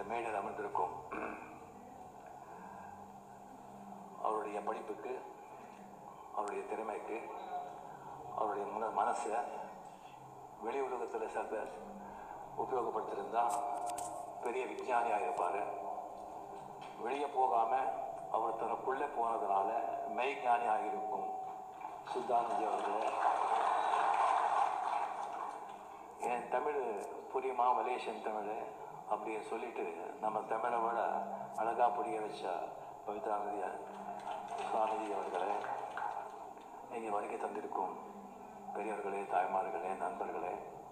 மேடையில் அமர்ந்திருக்கும் அவருடைய படிப்புக்கு அவருடைய திறமைக்கு அவருடைய முன மனசை வெளி உலகத்தில் சர்வ உபயோகப்படுத்திருந்தா பெரிய விஞ்ஞானியாக இருப்பார் வெளியே போகாமல் அவர் தனக்குள்ளே போனதுனால மெய்ஞானியாக இருக்கும் சுத்தானந்தி அவர்களே என் தமிழ் புரியுமா மலேசியன் தமிழ் அப்படின்னு சொல்லிட்டு நம்ம தமிழை விட அழகாக புரிய வச்ச பவித்ரானதி சுவாமிஜி அவர்களே நீங்கள் வருகை தந்திருக்கும் பெரியவர்களே தாய்மார்களே நண்பர்களே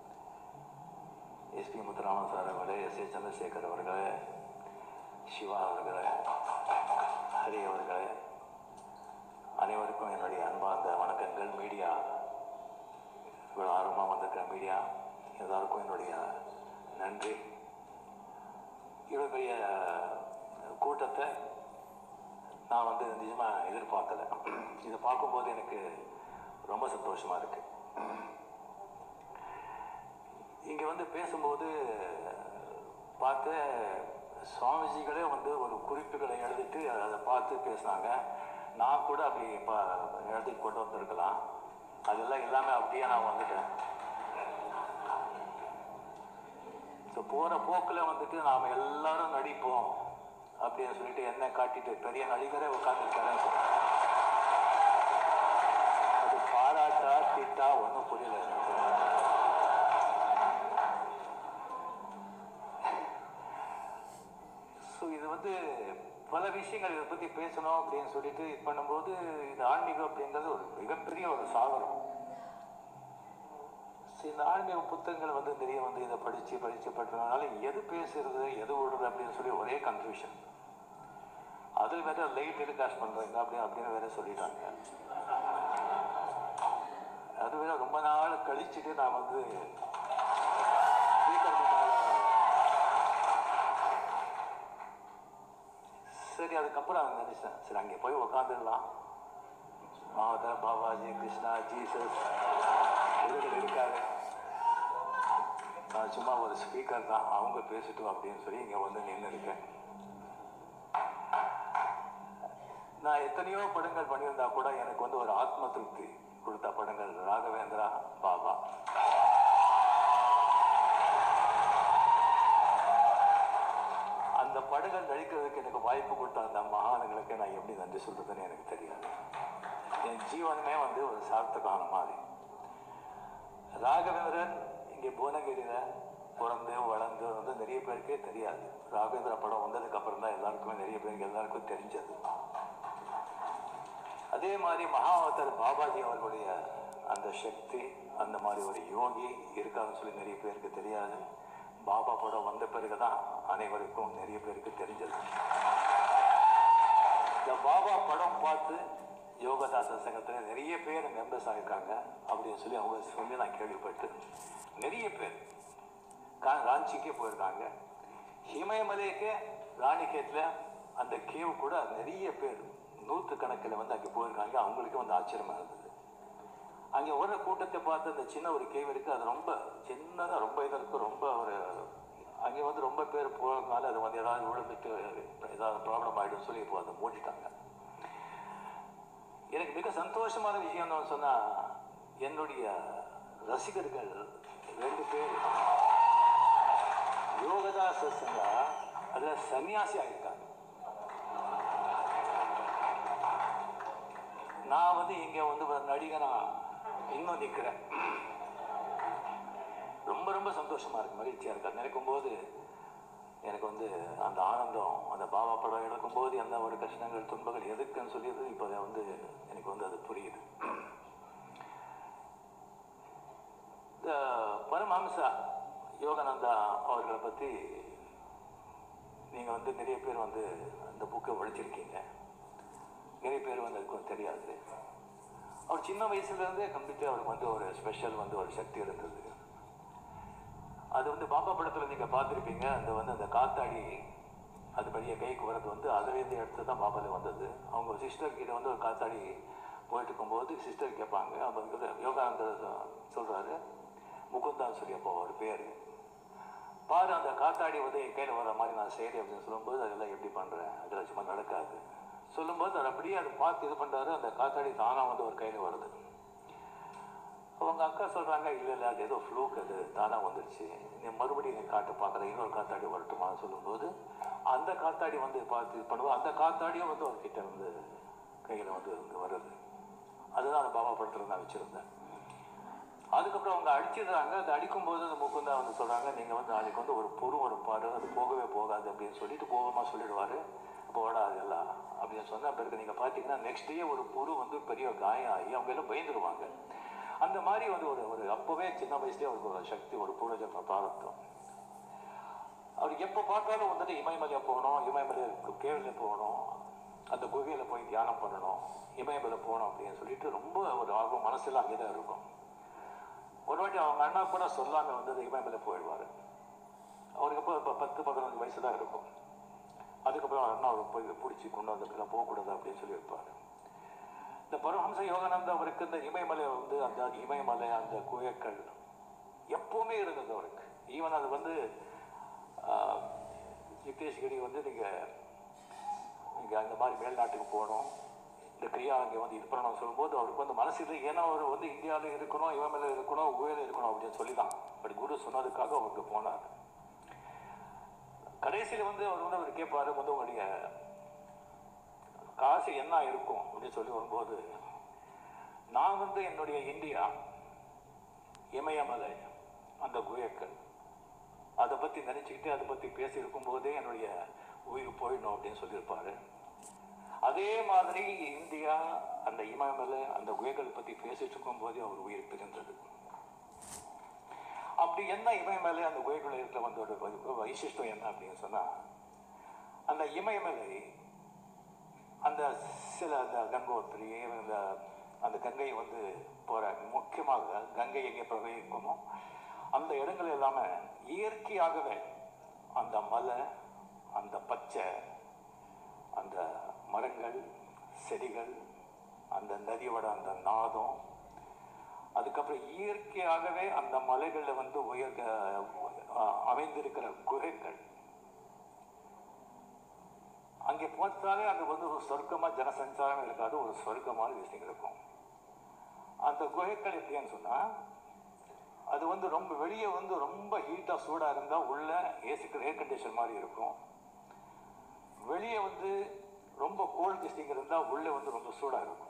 எஸ்பி முத்துராமன் சார் அவர்களே எஸ் ஏ சந்திரசேகர் அவர்களே சிவா அவர்களே ஹரி அவர்களே அனைவருக்கும் என்னுடைய அன்பார்ந்த வணக்கங்கள் மீடியா இவ்வளோ ஆர்வமாக வந்திருக்கிற மீடியா எல்லாருக்கும் என்னுடைய நன்றி இவ்வளோ பெரிய கூட்டத்தை நான் வந்து நிஜமாக எதிர்பார்க்கல இதை பார்க்கும்போது எனக்கு ரொம்ப சந்தோஷமாக இருக்கு இங்கே வந்து பேசும்போது பார்த்து சுவாமிஜிகளே வந்து ஒரு குறிப்புகளை எழுதிட்டு அதை பார்த்து பேசுனாங்க நான் கூட அப்படி இப்போ எழுதி கொண்டு வந்திருக்கலாம் அதெல்லாம் இல்லாமல் அப்படியே நான் வந்துட்டேன் ஸோ போகிற போக்கில் வந்துட்டு நாம் எல்லாரும் நடிப்போம் அப்படின்னு சொல்லிட்டு என்ன காட்டிட்டு பெரிய நடிகரே உட்காந்துருக்காருன்னு சொன்னாங்க அது பாராட்டா திட்டா ஒன்றும் புரியல எனக்கு. ஸோ இது வந்து பல விஷயங்கள் இதை பற்றி பேசணும் அப்படின்னு சொல்லிட்டு இது பண்ணும்போது இது ஆன்மீகம் அப்படின்றது ஒரு மிகப்பெரிய ஒரு சாகரம் ஸோ இந்த ஆன்மீக புத்தகங்கள் வந்து நிறைய வந்து இதை படித்து படித்து பட்டதுனால எது பேசுறது எது விடுறது அப்படின்னு சொல்லி ஒரே கன்ஃபியூஷன் அதில் வேற லைட் டெலிகாஸ்ட் பண்ணுறாங்க அப்படி அப்படின்னு வேற சொல்லிட்டாங்க அது வேற ரொம்ப நாள் கழிச்சுட்டு நான் வந்து speaker முன்னால சரி அதுக்கப்புறம் நான் நினைச்சேன் சரி அங்கே போய் உக்காந்துடலாம் மாவட்ட பாபாஜி கிருஷ்ணா ஜீசஸ் இவர்கள் இருக்காரு நான் சும்மா ஒரு ஸ்பீக்கர் தான் அவங்க பேசட்டும் அப்படின்னு சொல்லி இங்கே வந்து நின்று இருக்கேன் நான் எத்தனையோ படங்கள் பண்ணியிருந்தா கூட எனக்கு வந்து ஒரு ஆத்ம திருப்தி கொடுத்த படங்கள் ராகவேந்திரா பாபா அந்த படங்கள் நடிக்கிறதுக்கு எனக்கு வாய்ப்பு கொடுத்த அந்த மகான்களுக்கு நான் எப்படி நன்றி சொல்றதுன்னு எனக்கு தெரியாது என் ஜீவனமே வந்து ஒரு சார்த்தகான மாதிரி ராகவேந்திரன் இங்கே புவனகிரியில் பிறந்து வளர்ந்து வந்து நிறைய பேருக்கே தெரியாது ராகவேந்திர படம் வந்ததுக்கு அப்புறம் தான் எல்லாருக்குமே நிறைய பேருக்கு எல்லாருக்கும் தெரிஞ்சது அதே மாதிரி மகாவதர் பாபாஜி அவர்களுடைய அந்த சக்தி அந்த மாதிரி ஒரு யோகி இருக்காருன்னு சொல்லி நிறைய பேருக்கு தெரியாது பாபா படம் வந்த பிறகு தான் அனைவருக்கும் நிறைய பேருக்கு தெரிஞ்சது இந்த பாபா படம் பார்த்து யோகதாச சங்கத்தில் நிறைய பேர் மெம்பர்ஸ் ஆகிருக்காங்க அப்படின்னு சொல்லி அவங்க சொல்லி நான் கேள்விப்பட்டு நிறைய பேர் கா- ராஞ்சிக்கே போயிருக்காங்க இமயமலைக்கு ராணிகேத்தில் அந்த கேவ் கூட நிறைய பேர் நூற்று கணக்கில் வந்து அங்கே போயிருக்காங்க அவங்களுக்கு வந்து ஆச்சரியமா இருந்தது அங்கே ஒரு கூட்டத்தை பார்த்து அந்த சின்ன ஒரு கேவ் இருக்கு அது ரொம்ப சின்னதாக ரொம்ப இதாக இருக்கும் ரொம்ப ஒரு அங்கே வந்து ரொம்ப பேர் போகிறதுனால அது வந்து ஏதாவது விழுந்துட்டு ஏதாவது ப்ராப்ளம் ஆகிடும் சொல்லி இப்போ அதை மூடிட்டாங்க எனக்கு மிக சந்தோஷமான விஷயம் என்னன்னு சொன்னா என்னுடைய ரசிகர்கள் ரெண்டு பேர் யோகதாச சங்கா அதில் சன்னியாசி ஆகியிருக்காங்க நான் வந்து இங்கே வந்து ஒரு நடிகனா இன்னும் நிற்கிறேன் ரொம்ப ரொம்ப சந்தோஷமா இருக்கு மகிழ்ச்சியா இருக்கு அது நினைக்கும் போது எனக்கு வந்து அந்த ஆனந்தம் அந்த பாபா படம் எடுக்கும்போது என்ன ஒரு கஷ்டங்கள் துன்பங்கள் எதுக்குன்னு சொல்லியது இப்போ அதை வந்து எனக்கு வந்து அது புரியுது இந்த பரமஹம்சா யோகானந்தா அவர்களை பற்றி நீங்கள் வந்து நிறைய பேர் வந்து அந்த புக்கை படிச்சிருக்கீங்க நிறைய பேர் வந்து அதுக்கு தெரியாது அவர் சின்ன வயசுலேருந்தே கம்ப்ளீட்டாக அவருக்கு வந்து ஒரு ஸ்பெஷல் வந்து ஒரு சக்தி இருந்தது அது வந்து பாபா படத்தில் நீங்கள் பார்த்துருப்பீங்க அந்த வந்து அந்த காத்தாடி அது பெரிய கைக்கு வரது வந்து அதுலேருந்து எடுத்து தான் பாபாவில் வந்தது அவங்க சிஸ்டர் கிட்ட வந்து ஒரு காத்தாடி போயிட்டு இருக்கும்போது சிஸ்டர் கேட்பாங்க அவங்க வந்து யோகானந்தர் சொல்கிறாரு முகுந்தான் சொல்லி அப்போ அவர் பேர் பாரு அந்த காத்தாடி வந்து என் கையில் வர மாதிரி நான் செய்கிறேன் அப்படின்னு சொல்லும்போது அதெல்லாம் எப்படி பண்ணுறேன் அதெல்லாம் சும்மா நடக்காது சொல்லும்போது அவர் அப்படியே அதை பார்த்து இது பண்ணுறாரு அந்த காத்தாடி தானாக வந்து ஒரு கையில் வருது அவங்க அக்கா சொல்கிறாங்க இல்லை இல்லை அது ஏதோ ஃப்ளூக் அது தானாக வந்துருச்சு நீ மறுபடியும் நீ காட்டு பார்க்குற இன்னொரு காத்தாடி வரட்டுமான்னு சொல்லும்போது அந்த காத்தாடி வந்து பார்த்து இது பண்ணுவோம் அந்த காத்தாடியும் வந்து அவர்கிட்ட வந்து கையில் வந்து இங்கே வருது அதுதான் அந்த பாபா படத்தில் நான் வச்சுருந்தேன் அதுக்கப்புறம் அவங்க அடிச்சிடுறாங்க அது அடிக்கும்போது அந்த முக்குந்தா வந்து சொல்கிறாங்க நீங்கள் வந்து நாளைக்கு வந்து ஒரு பொறு ஒரு பாரு அது போகவே போகாது அப்படின்னு சொல்லிட்டு கோபமாக சொல்லிடுவார் போடாது எல்லாம் அப்படின்னு சொன்ன பிறகு நீங்கள் பார்த்தீங்கன்னா நெக்ஸ்ட் டே ஒரு பொறு வந்து பெரிய காயம் ஆகி அவங்க எல்லாம் பயந்துருவாங்க அந்த மாதிரி வந்து ஒரு ஒரு அப்போவே சின்ன வயசுலேயே அவருக்கு ஒரு சக்தி ஒரு பூரஜ பிராரத்தம் அவர் எப்போ பார்த்தாலும் வந்துட்டு இமயமலை போகணும் இமயமலை கேவில் போகணும் அந்த குகையில் போய் தியானம் பண்ணணும் இமயமலை போகணும் அப்படின்னு சொல்லிட்டு ரொம்ப ஒரு ஆர்வம் மனசுல அங்கே தான் இருக்கும் ஒரு வாட்டி அவங்க அண்ணா கூட சொல்லாம வந்து அந்த இமயமலை போயிடுவார் அவருக்கு இப்போ இப்போ பத்து பதினஞ்சு வயசு தான் இருக்கும் அதுக்கப்புறம் அண்ணா அவர் போய் பிடிச்சி கொண்டு வந்துக்கலாம் போகக்கூடாது அப்படின்னு சொல்லி வைப்பார் இந்த பரமஹம்ச யோகானந்த அவருக்கு இந்த இமயமலை வந்து அந்த இமயமலை அந்த குயக்கள் எப்பவுமே இருந்தது அவருக்கு ஈவன் அது வந்து ஆஹ், நித்தேஷ்கிரி வந்து நீங்கள் நீங்கள் அந்த மாதிரி மேல்நாட்டுக்கு போகணும் இந்த கிரியா அங்கே வந்து இது பண்ணணும் சொல்லும்போது அவருக்கு வந்து மனசு இல்லை ஏன்னா அவர் வந்து இந்தியாவில் இருக்கணும் இவமையில் இருக்கணும் உயரில் இருக்கணும் அப்படின்னு சொல்லி தான் பட் குரு சொன்னதுக்காக அவருக்கு போனார் கடைசியில் வந்து அவர் வந்து அவர் கேட்பாரு வந்து உங்களுடைய காசு என்ன இருக்கும் அப்படின்னு சொல்லி வரும்போது நான் வந்து என்னுடைய இந்தியா இமயமலை அந்த குயக்கள் அதை பற்றி நினச்சிக்கிட்டு அதை பற்றி பேசி இருக்கும்போதே என்னுடைய உயிர் போயிடணும் அப்படின்னு சொல்லியிருப்பாரு அதே மாதிரி இந்தியா அந்த இமயமலை அந்த குகைகள் பற்றி பேசிட்டு இருக்கும்போதே அவர் உயிர் பிரிந்தது அப்படி என்ன இமயமலை அந்த குகைகள் இருக்கிற வந்து ஒரு வை- வைசிஷ்டம் என்ன அப்படின்னு சொன்னால் அந்த இமயமலை அந்த சில அந்த கங்கோத்திரி அந்த அந்த கங்கை வந்து போகிற முக்கியமாக கங்கை எங்கே பிரவகிக்குமோ அந்த இடங்கள் எல்லாமே இயற்கையாகவே அந்த மலை அந்த பச்சை அந்த மரங்கள் செடிகள் அந்த நதியோட அந்த நாதம் அதுக்கப்புறம் இயற்கையாகவே அந்த மலைகளில் வந்து உயர் அஹ், அமைந்திருக்கிற குகைகள் அங்கே பார்த்தாலே அது வந்து ஒரு சொர்க்கமா ஜனசஞ்சாரம் இருக்காது ஒரு சொர்க்கமான விஷயம் இருக்கும் அந்த குகைகள் எப்படின்னு சொன்னா அது வந்து ரொம்ப வெளியே வந்து ரொம்ப ஹீட்டாக சூடாக இருந்தால் உள்ள ஏசிக்கு ஏர் கண்டிஷன் மாதிரி இருக்கும் வெளியே வந்து ரொம்ப கோல்ட் டிஸ்டிங் இருந்தால் உள்ளே வந்து ரொம்ப சூடாக இருக்கும்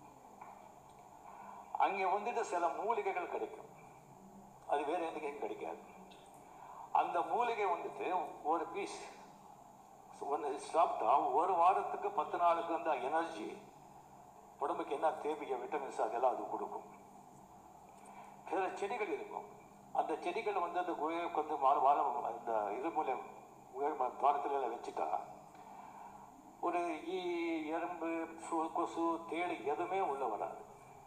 அங்கே வந்துட்டு சில மூலிகைகள் கிடைக்கும் அது வேற எதுக்கும் கிடைக்காது அந்த மூலிகை வந்துட்டு ஒரு பீஸ் ஒன்று சாப்பிட்டா ஒரு வாரத்துக்கு பத்து நாளுக்கு அந்த எனர்ஜி உடம்புக்கு என்ன தேவையோ விட்டமின்ஸ் அதெல்லாம் அது கொடுக்கும் சில செடிகள் இருக்கும் அந்த செடிகள் வந்து அந்த குகைக்கு வந்து வார வாரம் அந்த இது மூலம் துவாரத்தில் வச்சுட்டா ஒரு ஈ எறும்பு சு- கொசு தேளி எதுவுமே உள்ள வராது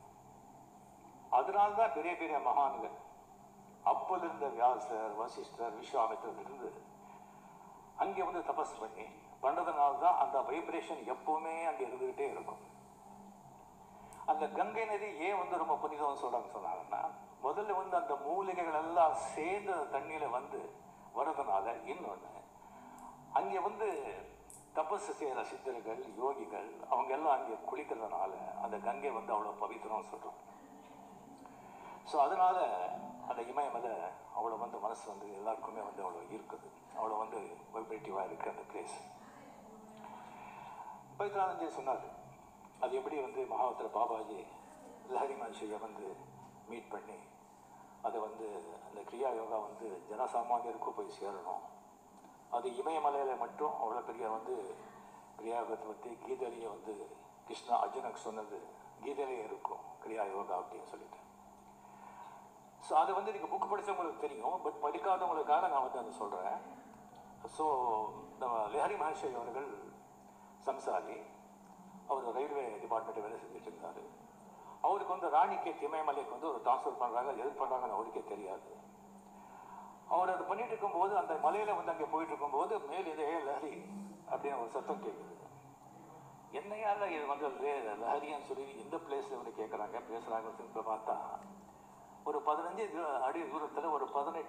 அதனால தான் பெரிய பெரிய மகான்கள் அப்போது இருந்த வியாசர் வசிஷ்டர் விஸ்வாமித்திரர் இருந்து அங்கே வந்து தபஸ் பண்ணி பண்ணதுனால தான் அந்த வைப்ரேஷன் எப்பவுமே அங்கே இருந்துகிட்டே இருக்கும் அந்த கங்கை நதி ஏன் வந்து ரொம்ப புனிதம்னு சொல்றாங்க சொன்னாங்கன்னா முதல்ல வந்து அந்த மூலிகைகள் எல்லாம் சேர்ந்து அந்த தண்ணியில வந்து வர்றதுனால இன்னொன்று அங்கே வந்து தபஸ் செய்கிற சித்தர்கள் யோகிகள் அவங்க எல்லாம் அங்கே குளிக்கிறதுனால அந்த கங்கை வந்து அவ்வளோ பவித்திரம்னு சொல்றோம் ஸோ அதனால அந்த இமயமலை அவ்வளோ வந்து மனசு வந்து எல்லாருக்குமே வந்து அவ்வளோ இருக்குது அவ்வளோ வந்து வைப்ரேட்டிவாக இருக்குது அந்த பிளேஸ் பவித்ரானந்தே சொன்னார் அது எப்படி வந்து மகாவத்திர பாபாஜி லஹரி மனுஷியை வந்து மீட் பண்ணி அதை வந்து அந்த கிரியா யோகா வந்து ஜனசாமானியருக்கும் போய் சேரணும் அது இமயமலையில் மட்டும் அவ்வளோ பெரிய வந்து கிரியா யோகத்தை பற்றி கீதையிலேயே வந்து கிருஷ்ணா அர்ஜுனுக்கு சொன்னது கீதையிலேயே இருக்கும் கிரியா யோகா அப்படின்னு சொல்லிட்டு ஸோ அது வந்து நீங்கள் புக் படித்தவங்களுக்கு தெரியும் பட் படிக்காதவங்களுக்காக நான் வந்து அதை சொல்கிறேன் ஸோ நம்ம லஹரி மகேஷ் அவர்கள் சம்சாரி அவர் ரயில்வே டிபார்ட்மெண்ட்டில் வேலை செஞ்சுட்டு இருந்தார் அவருக்கு வந்து ராணிக்கேட் இமயமலைக்கு வந்து ஒரு ட்ரான்ஸ்ஃபர் பண்ணுறாங்க எது பண்ணுறாங்கன்னு அவருக்கே தெரியாது அவர் அதை பண்ணிட்டு இருக்கும்போது அந்த மலையில வந்து அங்கே போயிட்டு இருக்கும்போது மேல் இதே லஹரி அப்படின்னு ஒரு சத்தம் கேட்குது என்னையால இது வந்து லே- லஹரின்னு சொல்லி இந்த பிளேஸ்ல வந்து கேட்குறாங்க பேசுகிறாங்க பார்த்தா ஒரு பதினஞ்சு தூ- அடி தூரத்தில் ஒரு பதினெட்டு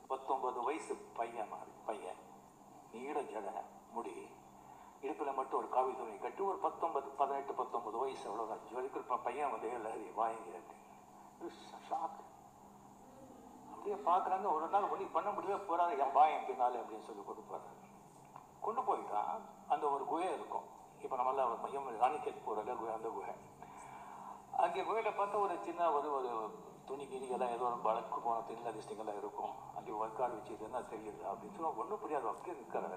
பத்தொன்பது வயசு பையன் மாதிரி பையன் நீட ஜட முடி இடுப்பில் மட்டும் ஒரு காவி துணி கட்டி ஒரு பத்தொன்பது பதினெட்டு பத்தொன்பது வயசு அவ்வளோதான் ஜொலிக்கிற பையன் வந்து லஹரி வாங்கி ஷாக் அப்படியே பார்க்குறாங்க ஒரு நாள் ஒன்றும் பண்ண முடியல போகிறாங்க என் பாயன் பின்னாலே அப்படின்னு சொல்லி கொண்டு போகிறாங்க கொண்டு போயிட்டான் அந்த ஒரு குகை இருக்கும் இப்போ நம்மளாம் மையம் ராணிக்கேட் போகிறல குகை அந்த குகை அங்கே குகையில் பார்த்தா ஒரு சின்ன ஒரு ஒரு துணி கிணிகள்லாம் ஏதோ ஒரு வழக்கு போன தின்ன லிஸ்டிங்கெல்லாம் இருக்கும் அங்கே வழக்காடு வச்சு என்ன தெரியுது அப்படின்னு சொல்லி ஒன்றும் புரியாது அப்படியே நிற்கிறாரு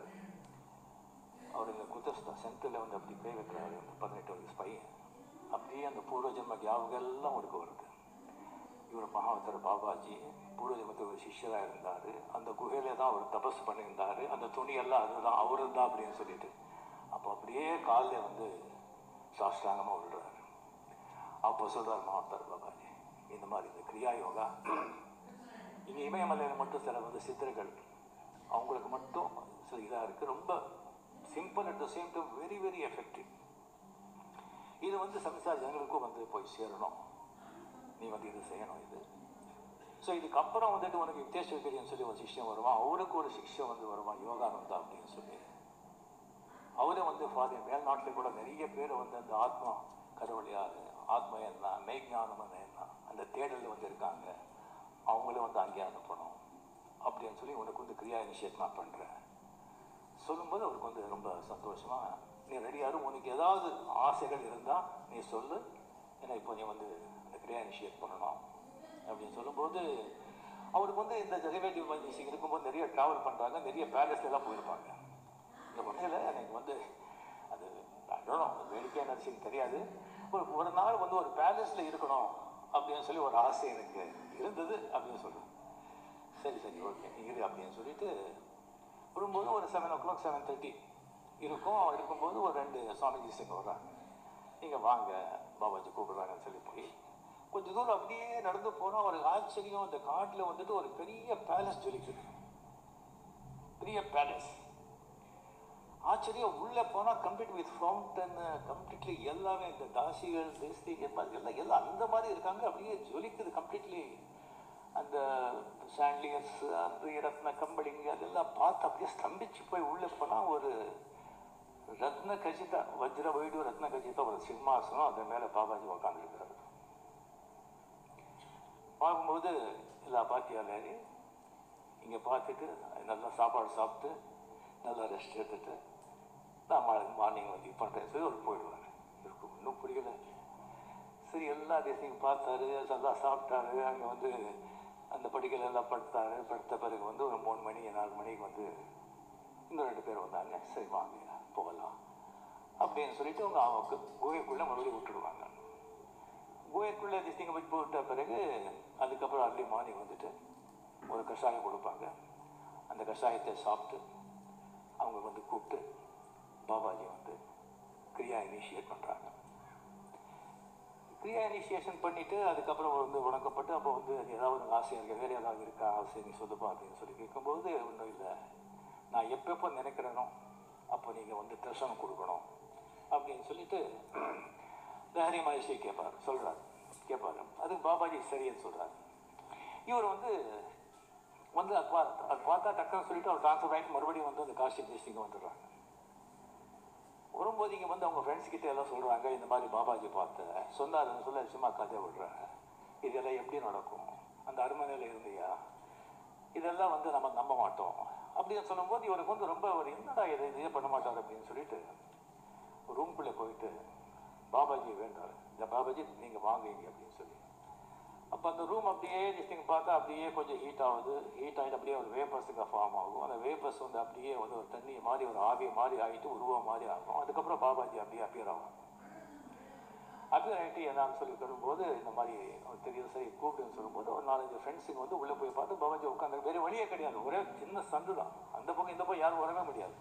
அவர் இந்த குத்தஸ்தா சென்டரில் வந்து அப்படி கை வைக்கிறாரு அந்த பதினெட்டு வயசு பையன் அப்படியே அந்த பூர்வ ஜென்ம ஞாபகம் எல்லாம் அவருக்கு வருது இவர் மகாவதர் பாபாஜி பூர்வ ஜென்மத்தில் ஒரு சிஷ்யராக இருந்தார் அந்த குகையில தான் அவர் தபஸ் பண்ணியிருந்தார் அந்த துணியெல்லாம் அதுதான் அவரு தான் அப்படின்னு சொல்லிட்டு அப்போ அப்படியே காலில் வந்து சாஷ்டாங்கமாக விழுறாரு அப்போ சொல்கிறார் மகாவதர் பாபாஜி இந்த மாதிரி இந்த கிரியா யோகா இங்கே இமயமலையில் மட்டும் சில வந்து சித்தர்கள் அவங்களுக்கு மட்டும் சில இதாக இருக்குது ரொம்ப simple at the same time very very effective இது வந்து சம்சார ஜனங்களுக்கும் வந்து போய் சேரணும் நீ வந்து இது செய்யணும் இது ஸோ இதுக்கப்புறம் வந்துட்டு உனக்கு வித்தேஸ்வரின்னு சொல்லி ஒரு சிஷ்யம் வருவான் அவருக்கு ஒரு சிஷ்யம் வந்து வருவான் யோகானந்தா அப்படின்னு சொல்லி அவரே வந்து ஃபாதர் மேல்நாட்டில் கூட நிறைய பேர் வந்து அந்த ஆத்மா கடவுள் யாரு ஆத்மா என்ன மெய்ஞானம் என்ன அந்த தேடலில் வந்து இருக்காங்க அவங்களே வந்து அங்கே அனுப்பணும் அப்படின்னு சொல்லி உனக்கு வந்து கிரியா இனிஷியேட் நான் பண்ணுறேன் சொல்லும்போது அவருக்கு வந்து ரொம்ப சந்தோஷமா நீ ரெடியாரு உனக்கு ஏதாவது ஆசைகள் இருந்தால் நீ சொல்லு ஏன்னா இப்போ நீ வந்து அந்த கிரியா இனிஷியேட் பண்ணணும் அப்படின்னு சொல்லும்போது அவருக்கு வந்து இந்த ஜெகவேட்டிவ் மஜிசிங் இருக்கும்போது நிறைய ட்ராவல் பண்ணுறாங்க நிறைய பேலஸ்ல எல்லாம் போயிருப்பாங்க இந்த முறையில் எனக்கு வந்து அது அடணும் வேடிக்கை நரசிங் தெரியாது ஒரு ஒரு நாள் வந்து ஒரு பேலஸில் இருக்கணும் அப்படின்னு சொல்லி ஒரு ஆசை எனக்கு இருந்தது அப்படின்னு சொல்லுவேன் சரி சரி ஓகே இரு அப்படின்னு சொல்லிட்டு வரும்போது ஒரு seven o'clock seven thirty இருக்கும் இருக்கும்போது ஒரு ரெண்டு சுவாமிஜி சிங்க வர்றாங்க நீங்கள் வாங்க பாபாஜி கூப்பிடுறாங்கன்னு சொல்லி போய் கொஞ்ச தூரம் அப்படியே நடந்து போனால் ஒரு ஆச்சரியம் அந்த காட்டில் வந்துட்டு ஒரு பெரிய பேலஸ் ஜொலிக்குது பெரிய பேலஸ் ஆச்சரியம் உள்ளே போனால் கம்ப்ளீட் வித் ஃபவுண்டன் கம்ப்ளீட்லி எல்லாமே இந்த தாசிகள் தேஸ்தி எல்லாம் எல்லாம் எல்லாம் அந்த மாதிரி இருக்காங்க அப்படியே ஜொலிக்குது கம்ப்ளீட்லி அந்த சாண்ட்லியர்ஸ் அந்த ரத்ன கம்பளிங்க அதெல்லாம் பார்த்து அப்படியே ஸ்தம்பிச்சு போய் உள்ளே போனால் ஒரு ரத்ன கஜிதா வஜ்ர வைடு ரத்ன கஜிதா ஒரு சிம்மாசனம் அது மேலே பாபாஜி உக்காந்துருக்கிறாரு பார்க்கும்போது எல்லா பாத்தியாலே இங்கே பார்த்துட்டு நல்லா சாப்பாடு சாப்பிட்டு நல்லா ரெஸ்ட் எடுத்துட்டு நான் மார்னிங் வந்து இது பண்ணுறேன் சொல்லி ஒரு போயிடுவாங்க இருக்கும் இன்னும் புரியல சரி எல்லா தேசத்தையும் பார்த்தாரு நல்லா சாப்பிட்டாரு அங்கே வந்து அந்த படிக்கல எல்லாம் படுத்தாரு படுத்த பிறகு வந்து ஒரு மூணு மணி நாலு மணிக்கு வந்து இன்னும் ரெண்டு பேர் வந்தாங்க சரி வாங்க போகலாம் அப்படின்னு சொல்லிட்டு அவங்க அவங்க குகைக்குள்ளே மறுபடியும் விட்டுடுவாங்க குகைக்குள்ளே திஸ்டிங்க வச்சு போட்ட பிறகு அதுக்கப்புறம் அர்லி மார்னிங் வந்துட்டு ஒரு கஷாயம் கொடுப்பாங்க அந்த கஷாயத்தை சாப்பிட்டு அவங்க வந்து கூப்பிட்டு பாபாஜி வந்து கிரியா இனிஷியேட் பண்ணுறாங்க கிரியா இனிஷியேஷன் பண்ணிவிட்டு அதுக்கப்புறம் வந்து வணக்கப்பட்டு அப்போ வந்து ஏதாவது ஆசை இருக்கு வேறு ஏதாவது இருக்கா ஆசை நீ சொல்லுப்பா அப்படின்னு சொல்லி கேட்கும்போது ஒன்றும் இல்லை நான் எப்பப்போ நினைக்கிறேனோ அப்போ நீங்கள் வந்து தரிசனம் கொடுக்கணும் அப்படின்னு சொல்லிட்டு லஹரி மகேஷி கேட்பார் சொல்கிறார் கேட்பாரு அதுக்கு பாபாஜி சரின்னு சொல்கிறார் இவர் வந்து வந்து அது பா அது பார்த்தா டக்குன்னு சொல்லிட்டு அவர் ட்ரான்ஸ்ஃபர் ஆகிட்டு மறுபடியும் வந்து அந்த காஷி டிஸ்ட்ரிக்ட் வந்துடுறாங்க வரும்போது இங்கே வந்து அவங்க ஃப்ரெண்ட்ஸ் கிட்ட எல்லாம் சொல்கிறாங்க இந்த மாதிரி பாபாஜி பார்த்தேன் சொன்னாருன்னு சொல்ல சும்மா கதை விடுறாங்க இதெல்லாம் எப்படி நடக்கும் அந்த அரண்மனையில் இருந்தியா இதெல்லாம் வந்து நம்ம நம்ப மாட்டோம் அப்படின்னு சொல்லும்போது இவருக்கு வந்து ரொம்ப ஒரு என்னடா இதை இதே பண்ண மாட்டார் அப்படின்னு சொல்லிட்டு ரூம்குள்ளே போயிட்டு பாபாஜி வேண்டார் இந்த பாபாஜி நீங்கள் வாங்க இங்க அப்படின்னு சொல்லி அப்போ அந்த ரூம் அப்படியே டிஸ்டிங் பார்த்தா அப்படியே கொஞ்சம் ஹீட் ஆகுது ஹீட் ஆகிட்டு அப்படியே ஒரு வேப்பர்ஸுக்கு ஃபார்ம் ஆகும் அந்த வேப்பர்ஸ் வந்து அப்படியே வந்து ஒரு தண்ணி மாதிரி ஒரு ஆவி மாதிரி ஆகிட்டு உருவம் மாதிரி ஆகும் அதுக்கப்புறம் பாபாஜி அப்படியே அப்பியர் ஆகும் அப்பியர் ஆகிட்டு என்னன்னு சொல்லி சொல்லும்போது இந்த மாதிரி அவர் தெரியும் சரி கூப்பிடுன்னு சொல்லும்போது ஒரு நாலஞ்சு ஃப்ரெண்ட்ஸுங்க வந்து உள்ளே போய் பார்த்து பாபாஜி உட்காந்து வேறு வழியே கிடையாது ஒரே சின்ன சந்து தான் அந்த பக்கம் இந்த பக்கம் யாரும் வரவே முடியாது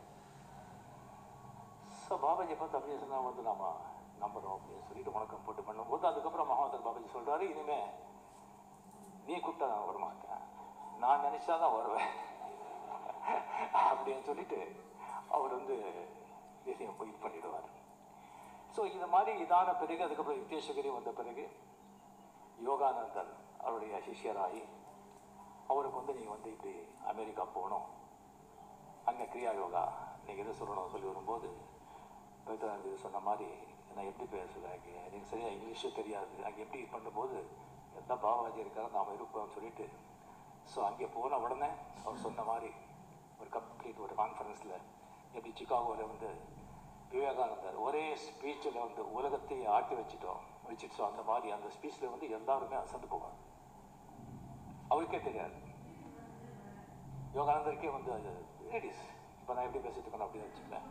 ஸோ பாபாஜி பார்த்து அப்படியே சொன்னால் வந்து நாம நம்புறோம் அப்படின்னு சொல்லிட்டு வணக்கம் போட்டு பண்ணும்போது அதுக்கப்புறம் மகாதர் பாபாஜி சொல்றாரு இனிமே நீ கூப்பிட்டா நான் வரமாட்டேன் நான் நினைச்சா தான் வருவேன் அப்படின்னு சொல்லிட்டு அவர் வந்து தேசியம் போய் பண்ணிடுவார் ஸோ இது மாதிரி இதான பிறகு அதுக்கப்புறம் யுக்தேஸ்வரி வந்த பிறகு யோகானந்தன் அவருடைய சிஷ்யராகி அவருக்கு வந்து நீங்கள் வந்து இப்படி அமெரிக்கா போகணும் அங்கே கிரியா யோகா நீங்கள் எது சொல்லணும் சொல்லி வரும்போது பவித்ரானந்தி சொன்ன மாதிரி நான் எப்படி பேசுவேன் எனக்கு சரியா இங்கிலீஷும் தெரியாது அங்கே எப்படி பண்ணும்போது எல்லாம் பாபாஜி இருக்காரு நாம் இருப்போம்னு சொல்லிட்டு ஸோ அங்கே போன உடனே அவர் சொன்ன மாதிரி ஒரு கம்ப்ளீட் ஒரு கான்ஃபரன்ஸில் எப்படி சிகாகோவில் வந்து விவேகானந்தர் ஒரே ஸ்பீச்சில் வந்து உலகத்தை ஆட்டி வச்சுட்டோம் வச்சுட்டு ஸோ அந்த மாதிரி அந்த ஸ்பீச்சில் வந்து எல்லாருமே அசந்து போவாங்க அவருக்கே தெரியாது யோகானந்தருக்கே வந்து அது லேடிஸ் இப்போ நான் எப்படி பேசிட்டு இருக்கேன் அப்படின்னு வச்சுக்கலேன்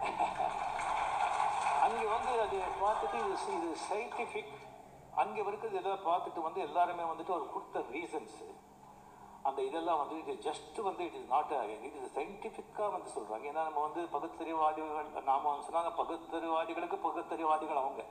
அங்கே வந்து அது பார்த்துட்டு இது சி- இது சயின்டிஃபிக் அங்கே இருக்கிறது எல்லாம் பார்த்துட்டு வந்து எல்லாருமே வந்துட்டு ஒரு கொடுத்த ரீசன்ஸ் அந்த இதெல்லாம் வந்து இது ஜஸ்ட் வந்து இட் இஸ் நாட் இது சயின்டிஃபிக்காக வந்து சொல்கிறாங்க ஏன்னா நம்ம வந்து பகுத்தறிவாதிகள் நாம வந்து சொன்னாங்க பகுத்தறிவாதிகளுக்கு பகுத்தறிவாதிகள் அவங்க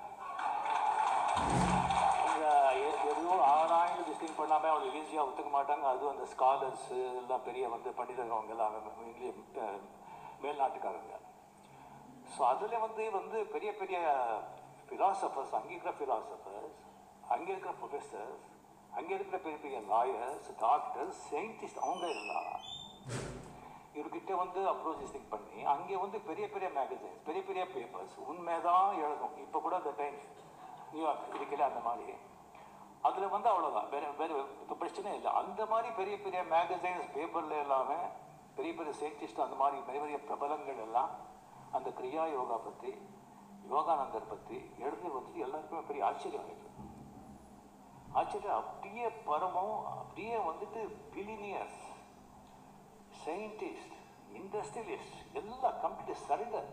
இந்த எ- எதுவும் ஆராய்ந்து டிஸ்டிங் பண்ணாமல் அவங்க ஈஸியாக ஒத்துக்க மாட்டாங்க அதுவும் அந்த ஸ்காலர்ஸ் எல்லாம் பெரிய வந்து பண்டிதர்கள் அவங்க எல்லாம் இங்கிலீஷ் மேல்நாட்டுக்காரங்க ஸோ அதில் வந்து வந்து பெரிய பெரிய ஃபிலாசபர்ஸ் அங்கே இருக்கிற ஃபிலாசபர்ஸ் அங்கே இருக்கிற ப்ரொஃபஸர்ஸ் அங்கே இருக்கிற பெரிய பெரிய லாயர்ஸ் டாக்டர்ஸ் சயின்டிஸ்ட் அவங்க எல்லாம் இவர்கிட்ட வந்து அப்ரோச் பண்ணி அங்கே வந்து பெரிய பெரிய மேகசின்ஸ் பெரிய பெரிய பேப்பர்ஸ் உண்மைதான் எழுதும் இப்போ கூட அந்த டைம்ஸ் நியூயார்க் இருக்கல அந்த மாதிரி அதில் வந்து அவ்வளோதான் வேற வேற இப்போ பிரச்சனை இல்லை அந்த மாதிரி பெரிய பெரிய மேகசைன்ஸ் பேப்பரில் எல்லாமே பெரிய பெரிய சயின்டிஸ்ட் அந்த மாதிரி பெரிய பெரிய பிரபலங்கள் எல்லாம் அந்த கிரியா யோகா பற்றி யோகானந்தர் பற்றி எழுதி வந்துட்டு எல்லாருக்குமே பெரிய ஆச்சரியம் ஆயிடுச்சு ஆச்சரியம் அப்படியே பரமம் அப்படியே வந்துட்டு பிலினியர்ஸ் சயின்டிஸ்ட் இண்டஸ்ட்ரியலிஸ்ட் எல்லாம் கம்ப்ளீட் சரண்டர்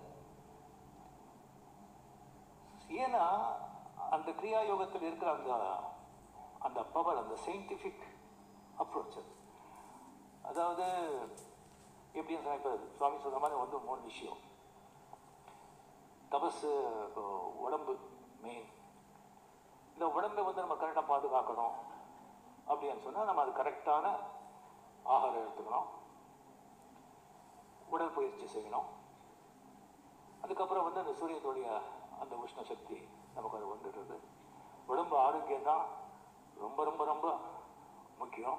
ஏன்னா அந்த கிரியா யோகத்தில் இருக்கிற அந்த அந்த பவர் அந்த சயின்டிஃபிக் அப்ரோச் அது அதாவது எப்படின்னு சொன்னா இப்போ சுவாமி சொல்ற மாதிரி வந்து மூணு விஷயம் தபசு இப்போ உடம்பு மெயின் இந்த உடம்பை வந்து நம்ம கரெக்டாக பாதுகாக்கணும் அப்படின்னு சொன்னால் நம்ம அது கரெக்டான ஆகாரம் எடுத்துக்கணும் உடற்பயிற்சி செய்யணும் அதுக்கப்புறம் வந்து அந்த சூரியனுடைய அந்த உஷ்ண சக்தி நமக்கு அது வந்துடுறது உடம்பு ஆரோக்கியம் தான் ரொம்ப ரொம்ப ரொம்ப முக்கியம்